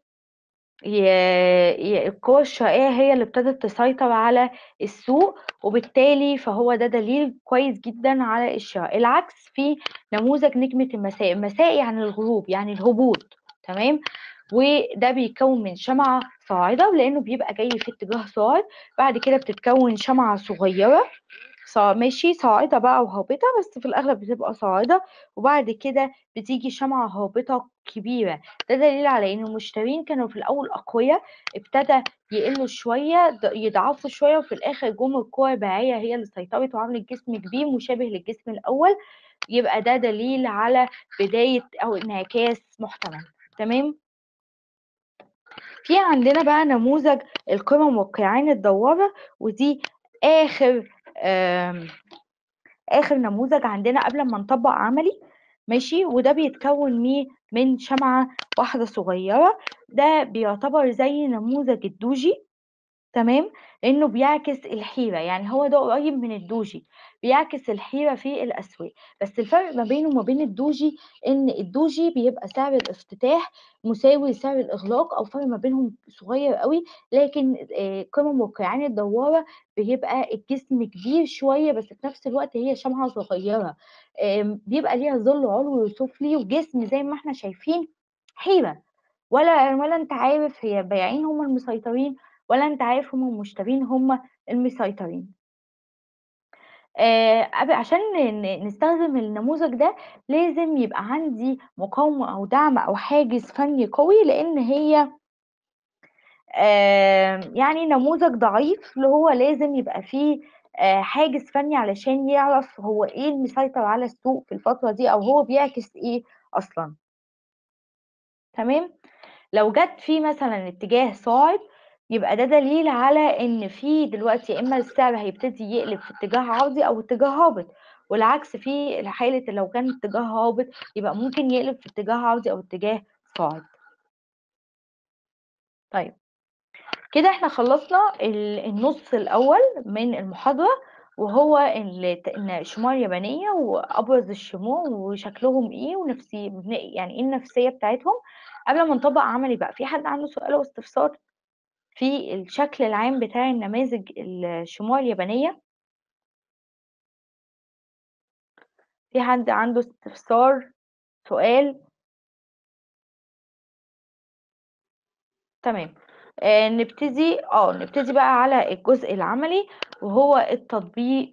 القوى الشرائية هي اللي ابتدت تسيطر على السوق وبالتالي فهو ده دليل كويس جدا على الشراء العكس في نموذج نجمة المساء المساء يعني الغروب يعني الهبوط تمام وده بيتكون من شمعة صاعدة لأنه بيبقى جاي في اتجاه صاعد بعد كده بتتكون شمعة صغيرة ماشي صاعدة بقى وهابطة بس في الأغلب بتبقى صاعدة وبعد كده بتيجي شمعة هابطة كبيرة ده دليل على إن المشترين كانوا في الأول أقوياء ابتدى يقلوا شوية يضعفوا شوية وفي الآخر جم القوى البيعية هي اللي سيطرت وعملت جسم كبير مشابه للجسم الأول يبقى ده دليل على بداية أو انعكاس محتمل تمام في عندنا بقى نموذج القمم والقيعان الدوارة ودي آخر آخر نموذج عندنا قبل ما نطبق عملي ماشي وده بيتكون ميه من شمعة واحدة صغيرة ده بيعتبر زي نموذج الدوجي تمام لانه بيعكس الحيره يعني هو ده قريب من الدوجي بيعكس الحيره في الاسواق بس الفرق ما بينه وما بين الدوجي ان الدوجي بيبقى سعر الافتتاح مساوي لسعر الاغلاق او فرق ما بينهم صغير قوي لكن قمم وقيعان الدواره بيبقى الجسم كبير شويه بس في نفس الوقت هي شمعه صغيره بيبقى ليها ظل علوي وسفلي وجسم زي ما احنا شايفين حيره ولا ولا انت عارف هي البياعين هم المسيطرين ولا انت عارف هم المشترين هم المسيطرين آه عشان نستخدم النموذج ده لازم يبقى عندي مقاومة أو دعم أو حاجز فني قوي لأن هي آه يعني نموذج ضعيف اللي هو لازم يبقى فيه آه حاجز فني علشان يعرف هو ايه المسيطر على السوق في الفترة دي أو هو بيعكس ايه أصلا تمام لو جت في مثلا اتجاه صاعد يبقى ده دليل على ان في دلوقتي يا اما السعر هيبتدي يقلب في اتجاه عرضي او اتجاه هابط والعكس في حالة لو كان اتجاه هابط يبقى ممكن يقلب في اتجاه عرضي او اتجاه صاعد طيب كده احنا خلصنا النص الاول من المحاضرة وهو ان الشموع اليابانية وابرز الشموع وشكلهم ايه ونفسي يعني ايه النفسية بتاعتهم قبل ما نطبق عملي بقى في حد عنده سؤال او استفسار في الشكل العام بتاع النماذج الشموع اليابانية في حد عنده استفسار سؤال تمام آه نبتدي اه نبتدي بقى على الجزء العملي وهو التطبيق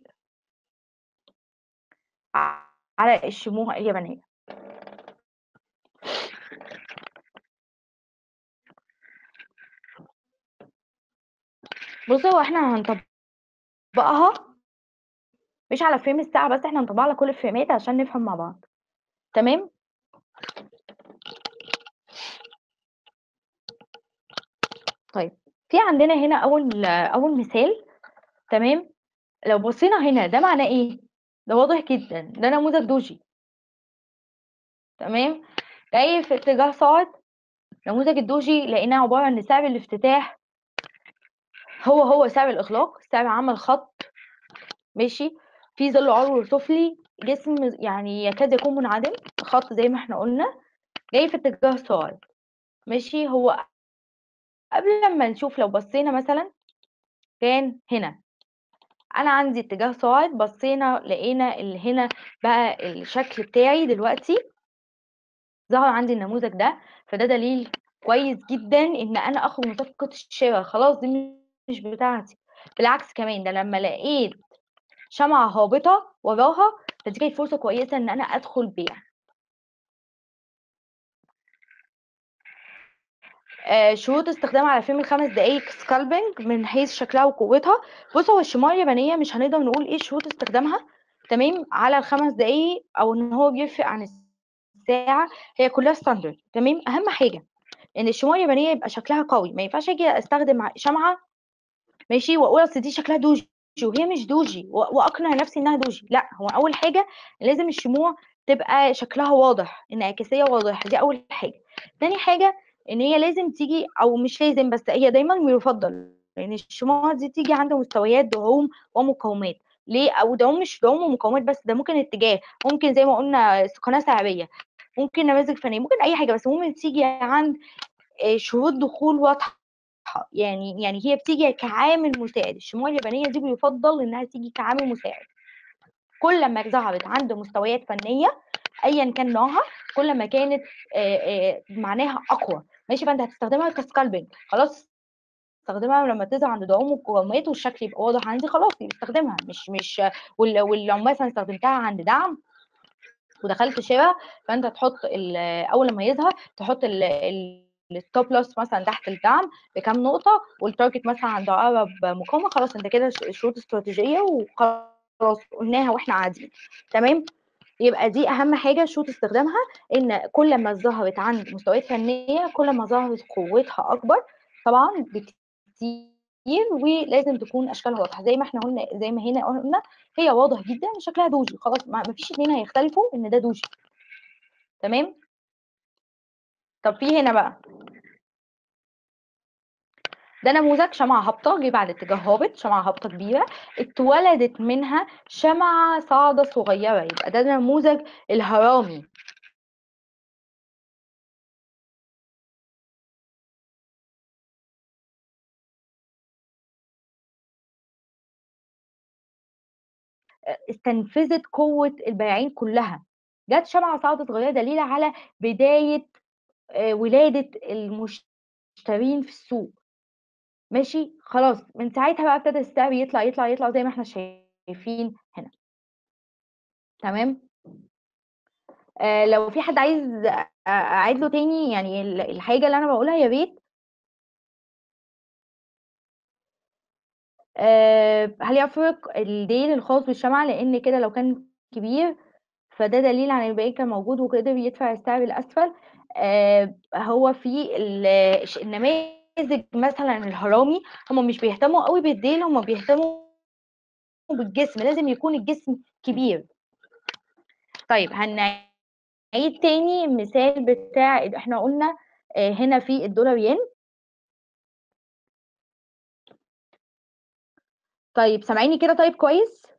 على الشموع اليابانية بصي هو احنا هنطبقها مش على فريم الساعة بس احنا هنطبقها على كل الفريمات عشان نفهم مع بعض تمام طيب في عندنا هنا اول اول مثال تمام لو بصينا هنا ده معناه ايه ده واضح جدا ده نموذج دوجي تمام جاي في اتجاه صاعد نموذج الدوجي لقيناه عبارة عن سعر الافتتاح هو هو سعر الإغلاق سعر عمل خط ماشي في ظل علوي وسفلي جسم يعني يكاد يكون منعدم خط زي ما احنا قلنا جاي في اتجاه صاعد ماشي هو قبل لما نشوف لو بصينا مثلا كان هنا انا عندي اتجاه صاعد بصينا لقينا اللي هنا بقى الشكل بتاعي دلوقتي ظهر عندي النموذج ده فده دليل كويس جدا ان انا اخرج من صفقه الشراء خلاص دي مش بتاعتي بالعكس كمان ده لما لقيت شمعة هابطة وراها فدي كانت فرصة كويسة إن أنا أدخل بيع آه شروط استخدام على فيلم الخمس دقايق سكالبنج من حيث شكلها وقوتها بص هو الشموع اليابانية مش هنقدر نقول ايه شروط استخدامها تمام على الخمس دقايق او ان هو بيفرق عن الساعة هي كلها ستاندرد تمام اهم حاجة ان الشموع اليابانية يبقى شكلها قوي ما ينفعش اجي استخدم شمعة ماشي واقول اصل دي شكلها دوجي وهي مش دوجي واقنع نفسي انها دوجي لا هو اول حاجه لازم الشموع تبقى شكلها واضح انعكاسيه واضحه دي اول حاجه تاني حاجه ان هي لازم تيجي او مش لازم بس هي دايما بيفضل لان الشموع دي تيجي عند مستويات دعوم ومقاومات ليه او ده مش دوام ومقاومات بس ده ممكن اتجاه ممكن زي ما قلنا قناه سعريه ممكن نماذج فنيه ممكن اي حاجه بس ممكن تيجي عند شروط دخول واضحه يعني يعني هي بتيجي كعامل مساعد الشموع اليابانيه دي بيفضل انها تيجي كعامل مساعد كل ما ظهرت عند مستويات فنيه ايا كان نوعها كل ما كانت معناها اقوى ماشي فانت هتستخدمها كسكالبنج خلاص استخدمها لما تظهر عند دعوم القوامات والشكل يبقى واضح عندي خلاص استخدمها مش مش ولو مثلا استخدمتها عند دعم ودخلت شراء فانت تحط اول لما يظهر تحط الستوب لوس مثلا تحت الدعم بكام نقطه والتارجت مثلا عند اقرب مقاومه خلاص انت كده شروط استراتيجيه وخلاص قلناها واحنا قاعدين تمام يبقى دي اهم حاجه شروط استخدامها ان كل ما ظهرت عند مستويات فنيه كل ما ظهرت قوتها اكبر طبعا بكتير ولازم تكون اشكالها واضحه زي ما احنا قلنا زي ما هنا قلنا هي واضح جدا شكلها دوجي خلاص ما فيش اتنين هيختلفوا ان ده دوجي تمام طب في هنا بقى ده نموذج شمعة هابطة جه بعد اتجاه هابط شمعة هابطة كبيرة اتولدت منها شمعة صاعدة صغيرة يبقى ده نموذج الهرامي استنفذت قوة البياعين كلها جت شمعة صاعدة صغيرة دليل على بداية ولادة المشترين في السوق ماشي خلاص من ساعتها بقى ابتدى السعر يطلع يطلع يطلع زي ما احنا شايفين هنا تمام آه لو في حد عايز اعيد له تاني يعني الحاجه اللي انا بقولها يا ريت آه هل يفرق الديل الخاص بالشمعة لان كده لو كان كبير فده دليل على الباقي كان موجود وقدر يدفع السعر الاسفل آه هو في النماذج مثلا الهرامي هم مش بيهتموا قوي بالديل هم بيهتموا بالجسم لازم يكون الجسم كبير طيب هنعيد تاني مثال بتاع احنا قلنا آه هنا في الدولار ين طيب سامعيني كده طيب كويس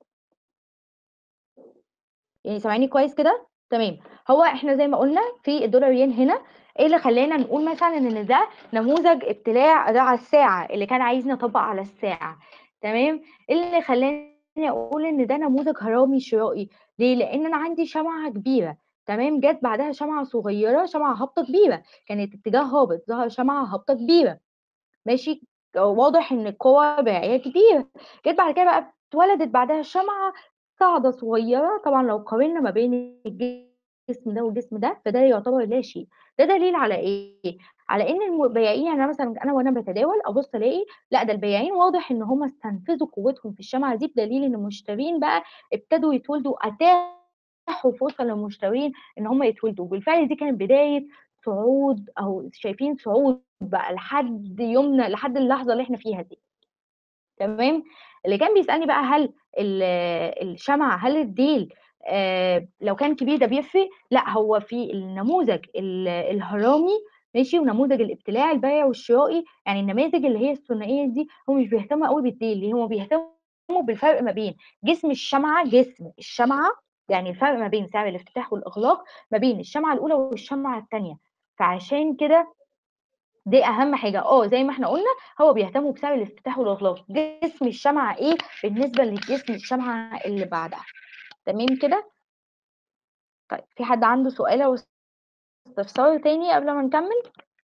يعني سامعيني كويس كده تمام هو احنا زي ما قلنا في الدولار ين هنا ايه اللي خلانا نقول مثلا ان ده نموذج ابتلاع ده على الساعه اللي كان عايز نطبق على الساعه تمام اللي خلاني اقول ان ده نموذج هرامي شرائي ليه لان انا عندي شمعه كبيره تمام جت بعدها شمعه صغيره شمعه هابطه كبيره كانت اتجاه هابط ظهر شمعه هابطه كبيره ماشي واضح ان القوه بيعيه كبيره جت بعد كده بقى اتولدت بعدها شمعه صاعده صغيره طبعا لو قارنا ما بين الجسم ده والجسم ده فده يعتبر لا شيء ده دليل على ايه على ان البياعين يعني مثلا انا وانا بتداول ابص الاقي لا ده البياعين واضح ان هم استنفذوا قوتهم في الشمعه دي بدليل ان المشترين بقى ابتدوا يتولدوا اتاحوا فرصه للمشترين ان هم يتولدوا وبالفعل دي كانت بدايه صعود او شايفين صعود بقى لحد يومنا لحد اللحظه اللي احنا فيها دي تمام اللي كان بيسالني بقى هل الشمعه هل الديل آه لو كان كبير ده بيفرق لا هو في النموذج الهرامي ماشي ونموذج الابتلاع البيع والشرائي يعني النماذج اللي هي الثنائيه دي هو مش بيهتموا قوي بالديل هم بيهتموا بالفرق ما بين جسم الشمعه جسم الشمعه يعني الفرق ما بين سعر الافتتاح والاغلاق ما بين الشمعه الاولى والشمعه الثانيه فعشان كده دي اهم حاجه اه زي ما احنا قلنا هو بيهتموا بسعر الافتتاح والاغلاق جسم الشمعه ايه بالنسبه لجسم الشمعه اللي بعدها تمام كده طيب في حد عنده سؤال او استفسار تاني قبل ما نكمل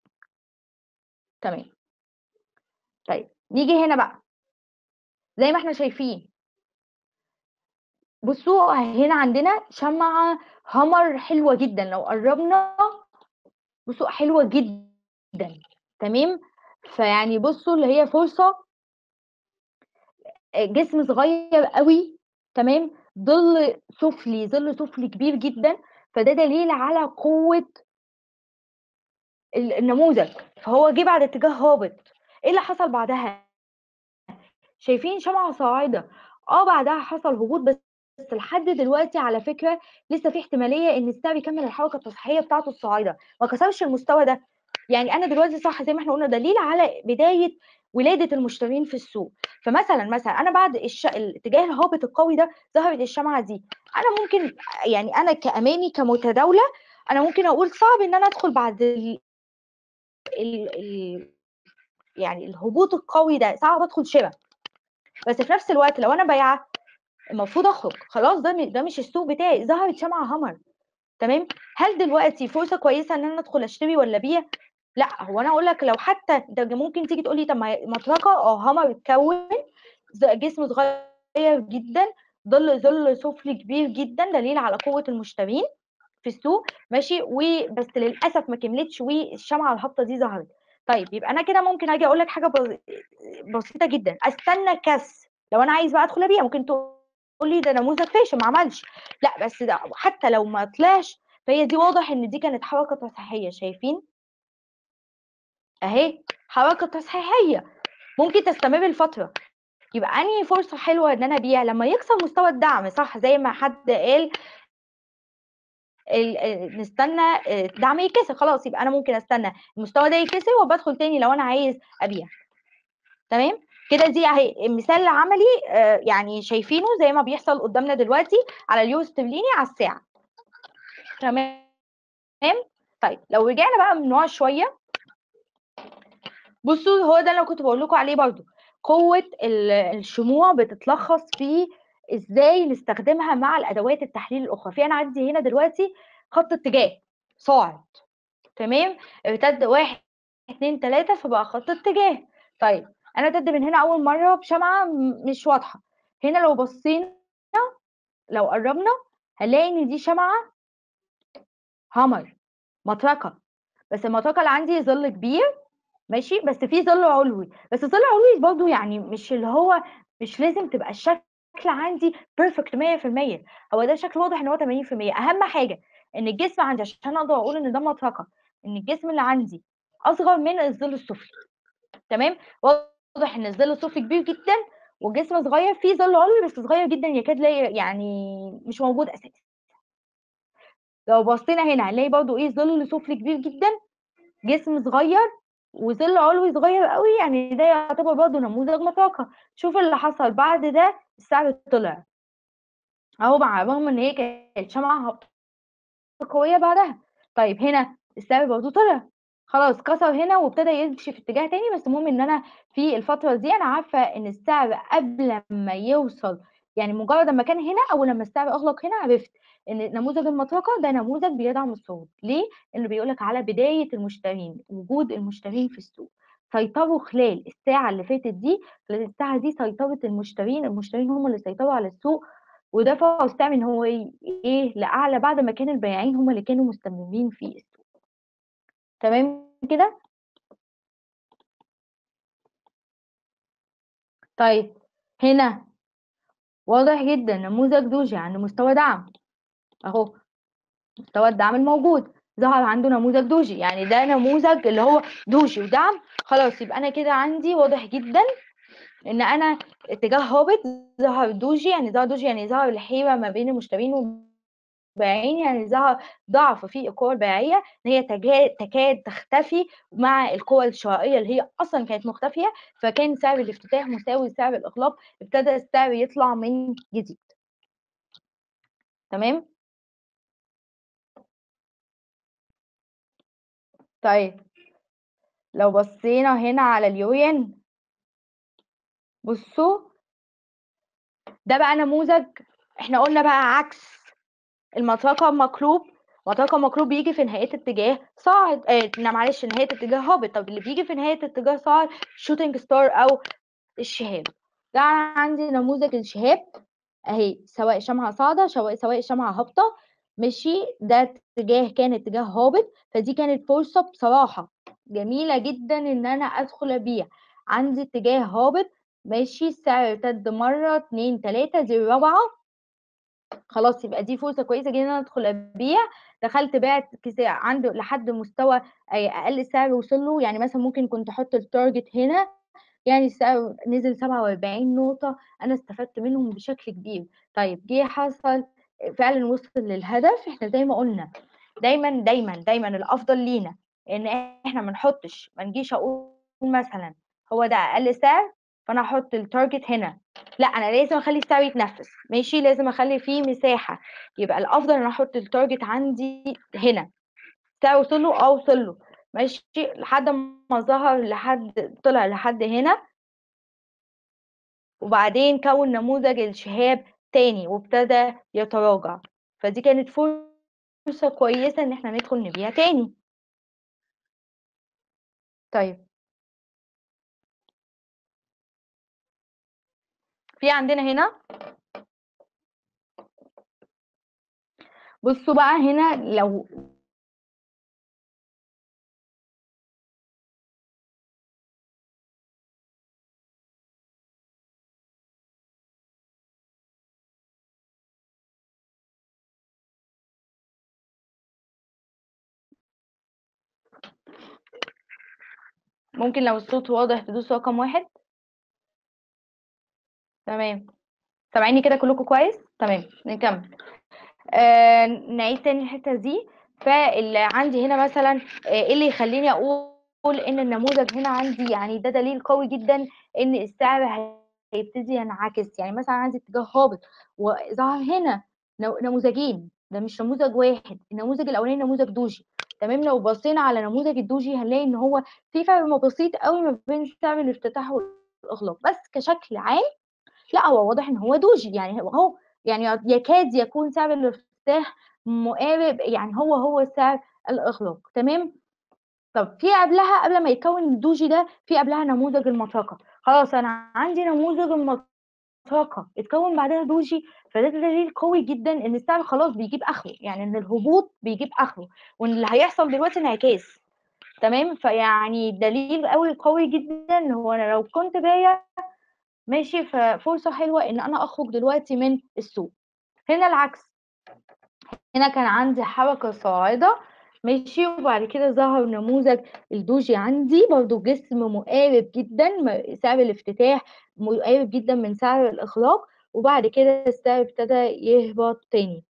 تمام طيب نيجي هنا بقى زي ما احنا شايفين بصوا هنا عندنا شمعة همر حلوة جدا لو قربنا بصوا حلوة جدا تمام فيعني بصوا اللي هي فرصة جسم صغير قوي تمام ظل سفلي ظل سفلي كبير جدا فده دليل على قوة النموذج فهو جه بعد اتجاه هابط ايه اللي حصل بعدها شايفين شمعة صاعدة اه بعدها حصل هبوط بس بس لحد دلوقتي على فكره لسه في احتماليه ان السعر يكمل الحركه التصحيحيه بتاعته الصاعده ما كسرش المستوى ده يعني انا دلوقتي صح زي ما احنا قلنا دليل على بدايه ولاده المشترين في السوق فمثلا مثلا انا بعد الش... الاتجاه الهابط القوي ده ظهرت الشمعه دي انا ممكن يعني انا كاماني كمتداوله انا ممكن اقول صعب ان انا ادخل بعد ال... ال... ال... يعني الهبوط القوي ده صعب ادخل شراء بس في نفس الوقت لو انا بايعه المفروض اخرج خلاص ده ده مش السوق بتاعي ظهرت شمعه همر تمام هل دلوقتي فرصه كويسه ان انا ادخل اشتري ولا ابيع لا هو انا اقول لك لو حتى انت ممكن تيجي تقول لي طب ما مطرقه اه همر اتكون جسم صغير جدا ظل ظل سفلي كبير جدا دليل على قوه المشترين في السوق ماشي وبس للاسف ما كملتش والشمعه الهابطه دي ظهرت طيب يبقى انا كده ممكن اجي اقول لك حاجه بسيطه جدا استنى كس لو انا عايز بقى ادخل ابيع ممكن تقول لي ده نموذج فاشل ما عملش لا بس ده حتى لو ما طلعش فهي دي واضح ان دي كانت حركه تصحيحيه شايفين اهي حركه تصحيحيه ممكن تستمر لفتره يبقى انهي فرصه حلوه ان انا ابيع لما يكسر مستوى الدعم صح زي ما حد قال نستنى الدعم يكسر خلاص يبقى انا ممكن استنى المستوى ده يكسر وبدخل تاني لو انا عايز ابيع تمام كده دي اهي مثال عملي يعني شايفينه زي ما بيحصل قدامنا دلوقتي على اليورو استرليني على الساعه تمام طيب لو رجعنا بقى من ورا شويه بصوا هو ده اللي كنت بقول لكم عليه برضو قوه الشموع بتتلخص في ازاي نستخدمها مع الادوات التحليل الاخرى في انا عندي هنا دلوقتي خط اتجاه صاعد تمام ارتد واحد اتنين تلاته فبقى خط اتجاه طيب انا ارتد من هنا اول مره بشمعه مش واضحه هنا لو بصينا لو قربنا هنلاقي ان دي شمعه همر مطرقه بس المطرقه اللي عندي ظل كبير ماشي بس في ظل علوي بس الظل العلوي برضه يعني مش اللي هو مش لازم تبقى الشكل عندي بيرفكت 100% هو ده شكل واضح ان هو 80% اهم حاجه ان الجسم عندي عشان اقدر اقول ان ده مطرقه ان الجسم اللي عندي اصغر من الظل السفلي تمام واضح ان الظل السفلي كبير جدا والجسم صغير فيه ظل علوي بس صغير جدا يكاد لا يعني مش موجود اساسا لو بصينا هنا هنلاقي برضو ايه ظل سفلي كبير جدا جسم صغير وظل علوي صغير قوي يعني ده يعتبر برضه نموذج مطرقه شوف اللي حصل بعد ده السعر طلع اهو مع رغم ان هي كانت شمعه قويه بعدها طيب هنا السعر برضه طلع خلاص كسر هنا وابتدى يمشي في اتجاه تاني بس المهم ان انا في الفتره دي انا عارفه ان السعر قبل ما يوصل يعني مجرد ما كان هنا او لما السعر اغلق هنا عرفت ان نموذج المطرقه ده نموذج بيدعم الصعود ليه لانه بيقول لك على بدايه المشترين وجود المشترين في السوق سيطروا خلال الساعه اللي فاتت دي خلال الساعه دي سيطره المشترين المشترين هم اللي سيطروا على السوق ودفعوا السعر ان هو ايه لاعلى بعد ما كان البياعين هم اللي كانوا مستمرين في السوق تمام كده طيب هنا واضح جدا نموذج دوجي عند مستوى دعم اهو مستوى الدعم الموجود ظهر عنده نموذج دوجي يعني ده نموذج اللي هو دوجي ودعم خلاص يبقى انا كده عندي واضح جدا ان انا اتجاه هابط ظهر دوجي يعني ظهر دوجي يعني ظهر الحيره ما بين المشترين والبائعين يعني ظهر ضعف في القوى البيعيه ان هي تكاد تختفي مع القوى الشرائيه اللي هي اصلا كانت مختفيه فكان سعر الافتتاح مساوي لسعر الاغلاق ابتدى السعر يطلع من جديد تمام طيب لو بصينا هنا على اليوين بصوا ده بقى نموذج احنا قلنا بقى عكس المطرقه مقلوب مطرقه مقلوب بيجي في نهايه اتجاه صاعد اه معلش نهايه اتجاه هابط طب اللي بيجي في نهايه اتجاه صاعد شوتنج ستار او الشهاب ده عندي نموذج الشهاب اهي سواء شمعة صاعدة سواء سواء شمعة هابطة ماشي ده اتجاه كان اتجاه هابط فدي كانت فرصة بصراحة جميلة جدا ان انا ادخل ابيع عندي اتجاه هابط ماشي السعر ارتد مرة اتنين تلاتة دي الرابعة خلاص يبقى دي فرصة كويسة جدا ان انا ادخل ابيع دخلت بعت عنده لحد مستوى اقل سعر وصل له يعني مثلا ممكن كنت احط التارجت هنا يعني السعر نزل 47 نقطة أنا استفدت منهم بشكل كبير طيب جه حصل فعلا وصل للهدف احنا زي ما قلنا دايما دايما دايما الأفضل لينا إن احنا ما نحطش ما نجيش أقول مثلا هو ده اقل سعر فانا هحط التارجت هنا لا انا لازم اخلي السعر يتنفس ماشي لازم اخلي فيه مساحه يبقى الافضل ان احط التارجت عندي هنا سعر وصل له اه وصل له ماشي لحد ما ظهر لحد طلع لحد هنا وبعدين كون نموذج الشهاب تاني وابتدى يتراجع فدي كانت فرصة كويسة ان احنا ندخل نبيع تاني طيب في عندنا هنا بصوا بقى هنا لو ممكن لو الصوت واضح تدوسوا رقم واحد تمام سامعيني كده كلكم كويس تمام نكمل آه نعيد تاني الحته دي فاللي عندي هنا مثلا آه، ايه اللي يخليني اقول ان النموذج هنا عندي يعني ده دليل قوي جدا ان السعر هيبتدي ينعكس يعني مثلا عندي اتجاه هابط وظهر هنا نو- نموذجين ده مش نموذج واحد النموذج الاولاني نموذج دوجي تمام لو بصينا على نموذج الدوجي هنلاقي ان هو في فرق بسيط قوي ما بين سعر الافتتاح والاغلاق بس كشكل عام لا هو واضح ان هو دوجي يعني هو هو يعني يكاد يكون سعر الافتتاح مقارب يعني هو هو سعر الاغلاق تمام طب في قبلها قبل ما يتكون الدوجي ده في قبلها نموذج المطرقه خلاص انا عندي نموذج المطرقه اتكون بعدها دوجي فده دليل قوي جدا ان السعر خلاص بيجيب اخره يعني ان الهبوط بيجيب اخره وان اللي هيحصل دلوقتي انعكاس تمام فيعني دليل قوي قوي جدا ان هو انا لو كنت بايع ماشي ففرصة حلوة إن أنا أخرج دلوقتي من السوق هنا العكس هنا كان عندي حركة صاعدة ماشي وبعد كده ظهر نموذج الدوجي عندي برضو جسم مقارب جدا م- سعر الافتتاح مقارب جدا من سعر الإغلاق وبعد كده السعر ابتدى يهبط تاني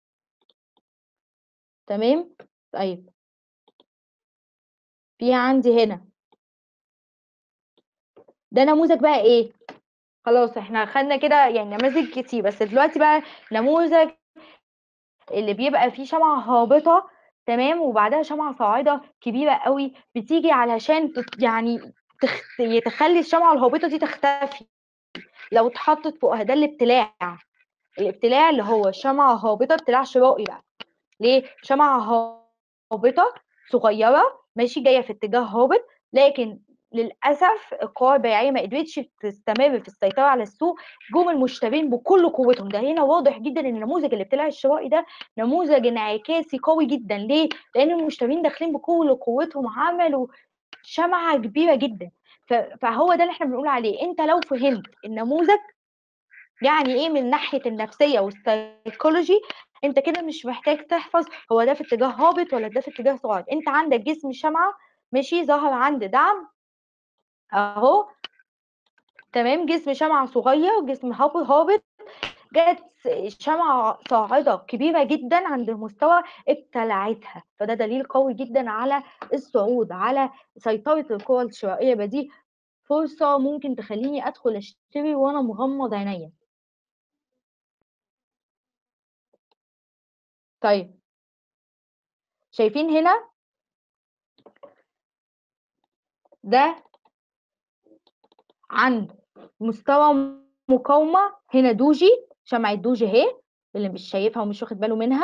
تمام طيب في عندي هنا ده نموذج بقى ايه خلاص احنا خدنا كده يعني نماذج كتير بس دلوقتي بقى نموذج اللي بيبقى فيه شمعة هابطة تمام وبعدها شمعة صاعدة كبيرة قوي بتيجي علشان تت- يعني تخ... تخلي الشمعة الهابطة دي تختفي لو اتحطت فوقها ده الابتلاع الابتلاع اللي هو شمعة هابطة ابتلاع شرائي بقى ليه شمعة هابطة صغيرة ماشي جاية في اتجاه هابط لكن للأسف القوى البيعية ما قدرتش تستمر في السيطرة على السوق جم المشترين بكل قوتهم ده هنا واضح جدا ان النموذج الابتلاع الشرائي ده نموذج انعكاسي قوي جدا ليه؟ لأن المشترين داخلين بكل قوتهم عملوا شمعة كبيرة جدا ف- فهو ده اللي احنا بنقول عليه انت لو فهمت النموذج يعني ايه من ناحيه النفسيه والسيكولوجي انت كده مش محتاج تحفظ هو ده في اتجاه هابط ولا ده في اتجاه صاعد انت عندك جسم شمعه ماشي ظهر عند دعم اهو تمام جسم شمعه صغير جسم هابط هابط جت شمعة صاعدة كبيرة جدا عند المستوى ابتلعتها فده دليل قوي جدا على الصعود على سيطرة القوى الشرائية يبقى دي فرصة ممكن تخليني أدخل أشتري وأنا مغمض عينيا طيب شايفين هنا ده عند مستوى مقاومة هنا دوجي شمعة دوجي اهي اللي مش شايفها ومش واخد باله منها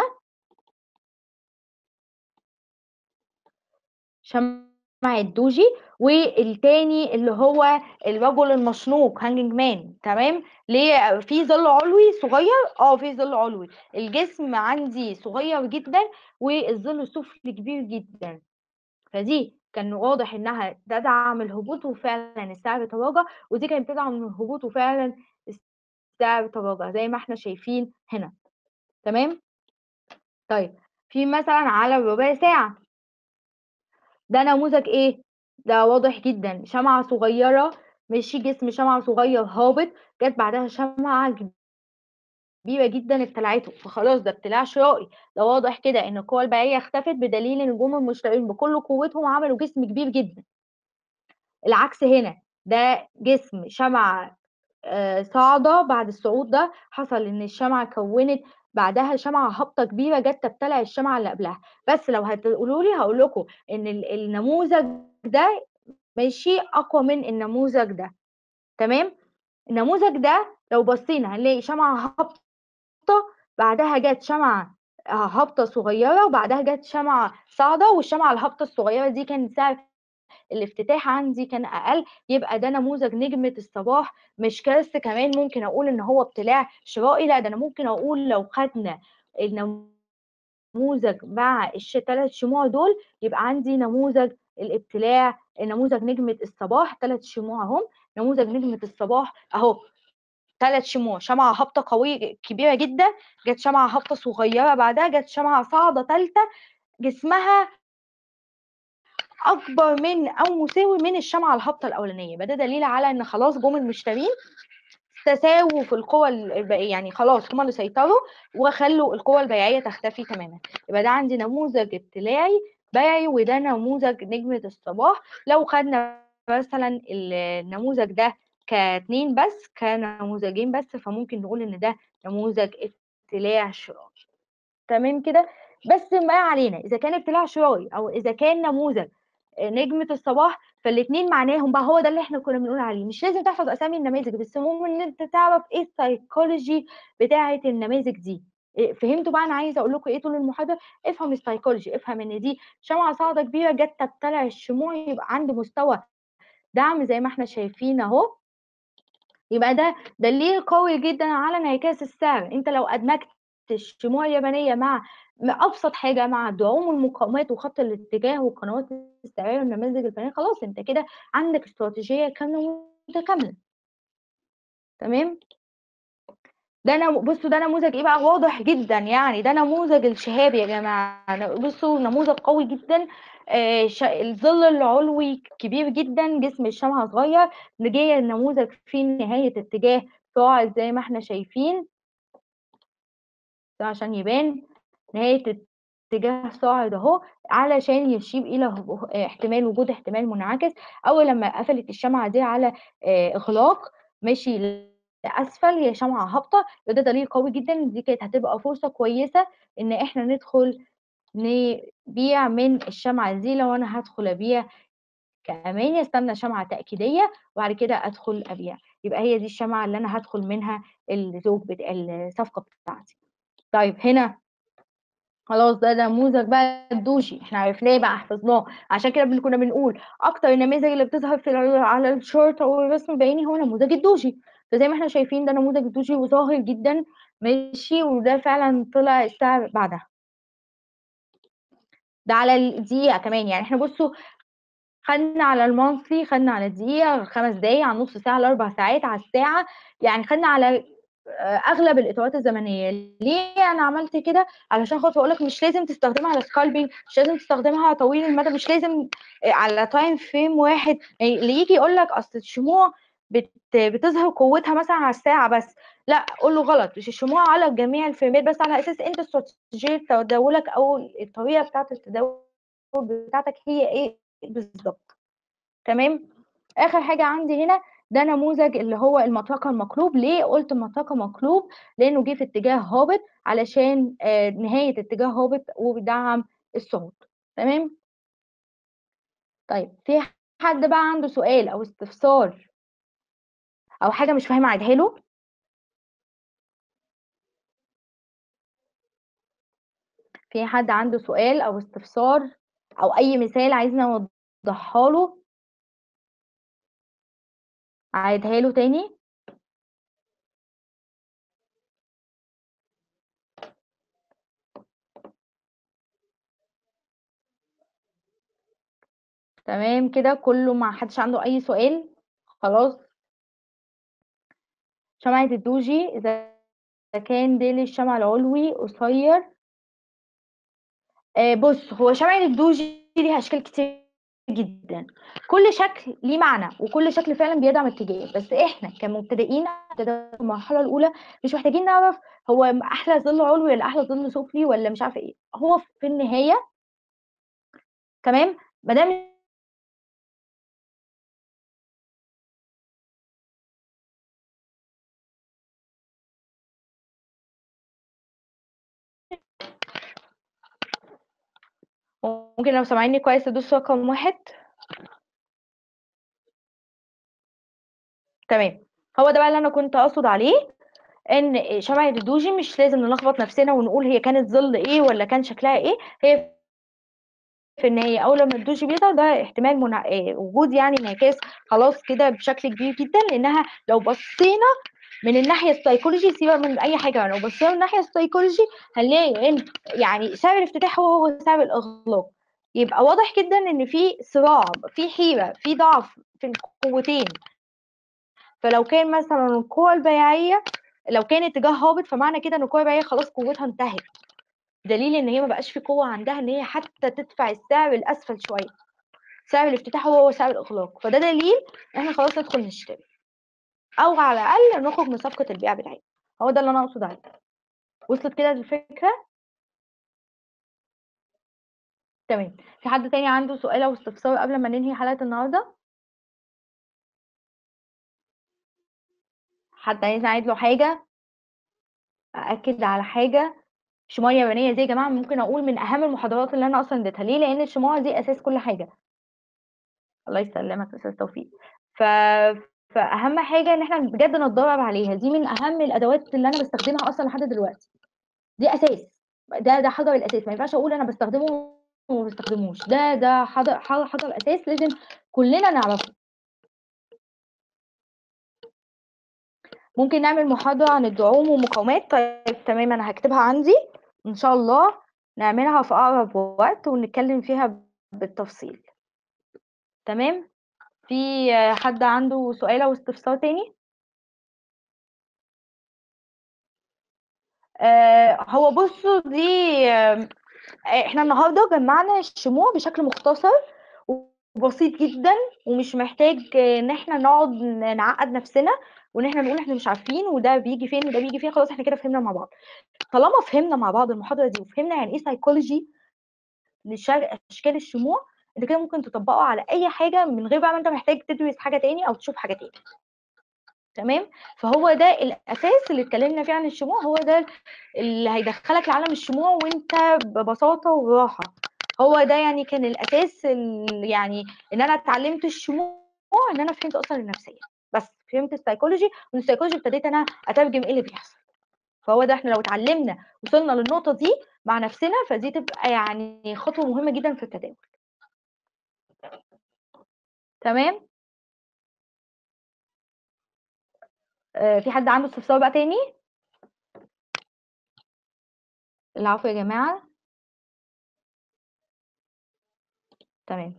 شمعة دوجي والتاني اللي هو الرجل المشنوق هانجنج مان تمام ليه في ظل علوي صغير اه في ظل علوي الجسم عندي صغير جدا والظل السفلي كبير جدا فدي كان واضح انها تدعم الهبوط وفعلا السعر تراجع ودي كانت بتدعم الهبوط وفعلا السعر تراجع زي ما احنا شايفين هنا تمام طيب في مثلا على الربع ساعة ده نموذج ايه ده واضح جدا شمعة صغيرة ماشي جسم شمعة صغير هابط جت بعدها شمعة كبيرة جدا ابتلعته فخلاص ده ابتلاع شرائي ده واضح كده ان القوى البيعية اختفت بدليل ان جم المشترين بكل قوتهم عملوا جسم كبير جدا العكس هنا ده جسم شمعة آآ صاعدة بعد الصعود ده حصل إن الشمعة كوّنت بعدها شمعة هابطة كبيرة جات تبتلع الشمعة اللي قبلها، بس لو هتقولوا لي هاقول لكم إن ال النموذج ده ماشي أقوى من النموذج ده، تمام؟ النموذج ده لو بصينا هنلاقي شمعة هابطة بعدها جات شمعة ه هابطة صغيرة وبعدها جات شمعة صاعدة والشمعة الهابطة الصغيرة دي كانت ساعة الافتتاح عندي كان أقل، يبقى ده نموذج نجمة الصباح مش كارثة كمان ممكن أقول إن هو ابتلاع شرائي، لأ ده أنا ممكن أقول لو خدنا النموذج مع الش 3 شموع دول يبقى عندي نموذج الابتلاع نموذج نجمة الصباح 3 شموع أهُم، نموذج نجمة الصباح أهو 3 شموع، شمعة هابطة قوية كبيرة جدًا، جات شمعة هابطة صغيرة بعدها، جات شمعة صاعدة تالتة جسمها أكبر من أو مساوي من الشمعة الهابطة الأولانية، يبقى ده دليل على إن خلاص جُم المشترين تساووا في القوى ال البيعية، يعني خلاص هُم اللي سيطروا وخلّوا القوى البيعية تختفي تمامًا، يبقى ده عندي نموذج ابتلاعي بيعي وده نموذج نجمة الصباح، لو خدنا مثلًا ال النموذج ده ك2 بس كنموذجين بس فممكن نقول إن ده نموذج ابتلاع شرائي، تمام كده؟ بس ما علينا إذا كان ابتلاع شرائي أو إذا كان نموذج آآ نجمة الصباح فالاتنين معناهم بقى هو ده اللي إحنا كنا بنقول عليه، مش لازم تحفظ أسامي النماذج بس المهم إن أنت تعرف إيه الpsychology بتاعة النماذج دي، آآ فهمتوا بقى أنا عايزة أقول لكم إيه طول المحاضرة؟ افهم الpsychology افهم إن دي شمعة صاعدة كبيرة جات تبتلع الشموع يبقى عند مستوى دعم زي ما إحنا شايفين أهو. يبقى ده دليل قوي جدًا على انعكاس السعر، أنت لو أدمجت الشموع اليابانية مع م أبسط حاجة مع الدعوم والمقاومات وخط الاتجاه والقنوات السعرية والنماذج الفنية خلاص أنت كده عندك استراتيجية كاملة متكاملة. تمام؟ ده نم بصوا ده نموذج إيه بقى واضح جدًا يعني ده نموذج الشهاب يا جماعة، ن بصوا نموذج قوي جدًا آآ ش الظل العلوي كبير جدًا، جسم الشمعة صغير، جه النموذج في نهاية اتجاه صاعد زي ما إحنا شايفين. ده عشان يبان نهاية اتجاه صاعد أهو، علشان يشير إلى هب احتمال وجود احتمال منعكس، أول لمّا قفلت الشمعة دي على آآ إغلاق ماشي لأسفل هي شمعة هابطة، يبقى ده دليل قوي جدًا دي كانت هتبقى فرصة كويسة إن إحنا ندخل نبيع من الشمعة دي، لو أنا هادخل أبيع كأمان استنى شمعة تأكيدية وبعد كده أدخل أبيع، يبقى هي دي الشمعة اللي أنا هادخل منها الزوج بتا الصفقة بتاعتي. طيب هنا خلاص ده نموذج بقى الدوشي، إحنا عرفناه بقى حفظناه، عشان كده بن كنا بنقول أكتر النماذج اللي بتظهر في ال على الchart أو الرسم البياني هو نموذج الدوشي، فزي ما إحنا شايفين ده نموذج الدوشي وظاهر جدًا ماشي، وده فعلًا طلع السعر بعدها. ده على الدقيقة كمان، يعني إحنا بصوا خدنا على الmonthly خدنا على الدقيقة، 5 دقايق، على النُص ساعة، ال4 ساعات، على الساعة، يعني خدنا على آآ أغلب الإطارات الزمنية، ليه أنا عملت كده؟ علشان خاطر أقول لك مش لازم تستخدمها على scalping مش لازم تستخدمها طويل المدى، مش لازم آآ على time frame واحد، آآ اللي ييجي يقول لك أصل الشموع بت بتظهر قوتها مثلًا على الساعة بس، لأ قُل له غلط، مش الشموع على جميع الفريمات بس على أساس أنت استراتيجية تداولك أو الطريقة بتاعة التداول بتاعتك هي إيه بالضبط، تمام؟ آخر حاجة عندي هنا ده نموذج اللي هو المطرقة المقلوب، ليه قُلت المطرقة مقلوب؟ لإنه جه في اتجاه هابط علشان آآ نهاية اتجاه هابط وبيدعّم الصعود، تمام؟ طيب في حد بقى عنده سؤال أو استفسار أو حاجة مش فاهمة أعيدها له؟ في حد عنده سؤال أو استفسار أو أي مثال عايزني أوضحها له؟ أعيدها له تاني؟ تمام كده كله ما حدش عنده أي سؤال؟ خلاص؟ شمعة الدوجي إذا كان ديل الشمع العلوي قصير آآ بُص، هو شمعة الدوجي ليها أشكال كتير جدًا، كل شكل ليه معنى، وكل شكل فعلًا بيدعم اتجاه، بس إحنا كمبتدئين في المرحلة الأولى مش محتاجين نعرف هو م أحلى ظِل علوي والّا أحلى ظِل سفلي والّا مش عارفة إيه، هو في النهاية تمام، ما دام ممكن لو سامعيني كويس تدوسوا رقم واحد تمام هو ده بقى اللي انا كنت اقصد عليه ان شمعة الدوجي مش لازم نلخبط نفسنا ونقول هي كانت ظل ايه ولا كان شكلها ايه هي في النهاية أول لما الدوجي بيظهر ده احتمال منع... آه، وجود يعني انعكاس خلاص كده بشكل كبير جدا لأنها لو بصينا من الناحية السيكولوجي سيبك من أي حاجة لو بصينا من الناحية السيكولوجي هنلاقي إن يعني سبب الافتتاح هو هو سبب الإغلاق يبقى واضح جدا إن في صراع في حيرة في ضعف في القوتين فلو كان مثلا القوة البيعية لو كان اتجاه هابط فمعنى كده ان القوة البيعية خلاص قوتها انتهت دليل ان هي ما بقاش في قوة عندها ان هي حتى تدفع السعر الاسفل شوية سعر الافتتاح هو هو سعر الاغلاق فده دليل ان احنا خلاص ندخل نشتري او على الاقل نخرج من صفقة البيع بتاعتنا هو ده اللي انا اقصد عليه وصلت كده الفكرة تمام في حد تاني عنده سؤال او استفسار قبل ما ننهي حلقة النهاردة حد عايز اعيد له حاجة اكد على حاجة الشموع اليابانية دي يا جماعة ممكن اقول من اهم المحاضرات اللي انا اصلا اديتها ليه لان الشموع دي اساس كل حاجة الله يسلمك استاذ توفيق ف فاهم حاجه ان احنا بجد نتدرب عليها دي من اهم الادوات اللي انا بستخدمها اصلا لحد دلوقتي دي اساس ده ده حجر الاساس ما ينفعش اقول انا بستخدمه وما بستخدموش ده ده حجر حجر حجر اساس لازم كلنا نعرفه ممكن نعمل محاضرة عن الدعوم ومقاومات طيب تمام انا هكتبها عندي ان شاء الله نعملها في اقرب وقت ونتكلم فيها بالتفصيل تمام في حد عنده سؤال او استفسار تاني آه هو بصوا دي آه احنا النهارده جمعنا الشموع بشكل مختصر وبسيط جدا ومش محتاج ان احنا نقعد نعقد نفسنا وان احنا نقول احنا مش عارفين وده بيجي فين وده بيجي فين خلاص احنا كده فهمنا مع بعض طالما فهمنا مع بعض المحاضره دي وفهمنا يعني ايه سايكولوجي لاشكال الشموع انت كده ممكن تطبقه على اي حاجه من غير بقى ما انت محتاج تدرس حاجه تاني او تشوف حاجه تاني تمام فهو ده الاساس اللي اتكلمنا فيه عن الشموع هو ده اللي هيدخلك لعالم الشموع وانت ببساطه وراحه هو ده يعني كان الاساس يعني ان انا اتعلمت الشموع ان انا فهمت اصلا النفسيه بس فهمت السيكولوجي ومن السيكولوجي ابتديت انا اترجم ايه اللي بيحصل فهو ده احنا لو اتعلمنا وصلنا للنقطه دي مع نفسنا فدي تبقى يعني خطوه مهمه جدا في التداول تمام آه في حد عنده استفسار بقى تاني العفو يا جماعه تمام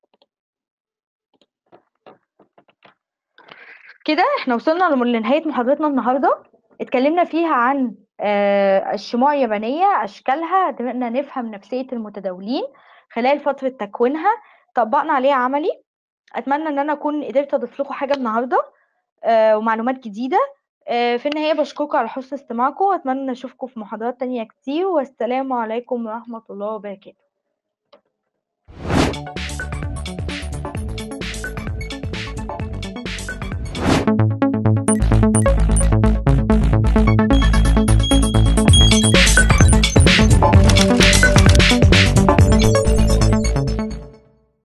كده احنا وصلنا لنهايه محاضرتنا النهارده اتكلمنا فيها عن آه الشموع اليابانيه اشكالها قدرنا نفهم نفسيه المتداولين خلال فتره تكوينها طبقنا عليها عملي اتمنى ان انا اكون قدرت اضيف لكم حاجه النهارده آه ومعلومات جديده آه في النهايه بشكركم على حسن استماعكم واتمنى اشوفكم في محاضرات تانية كتير والسلام عليكم ورحمه الله وبركاته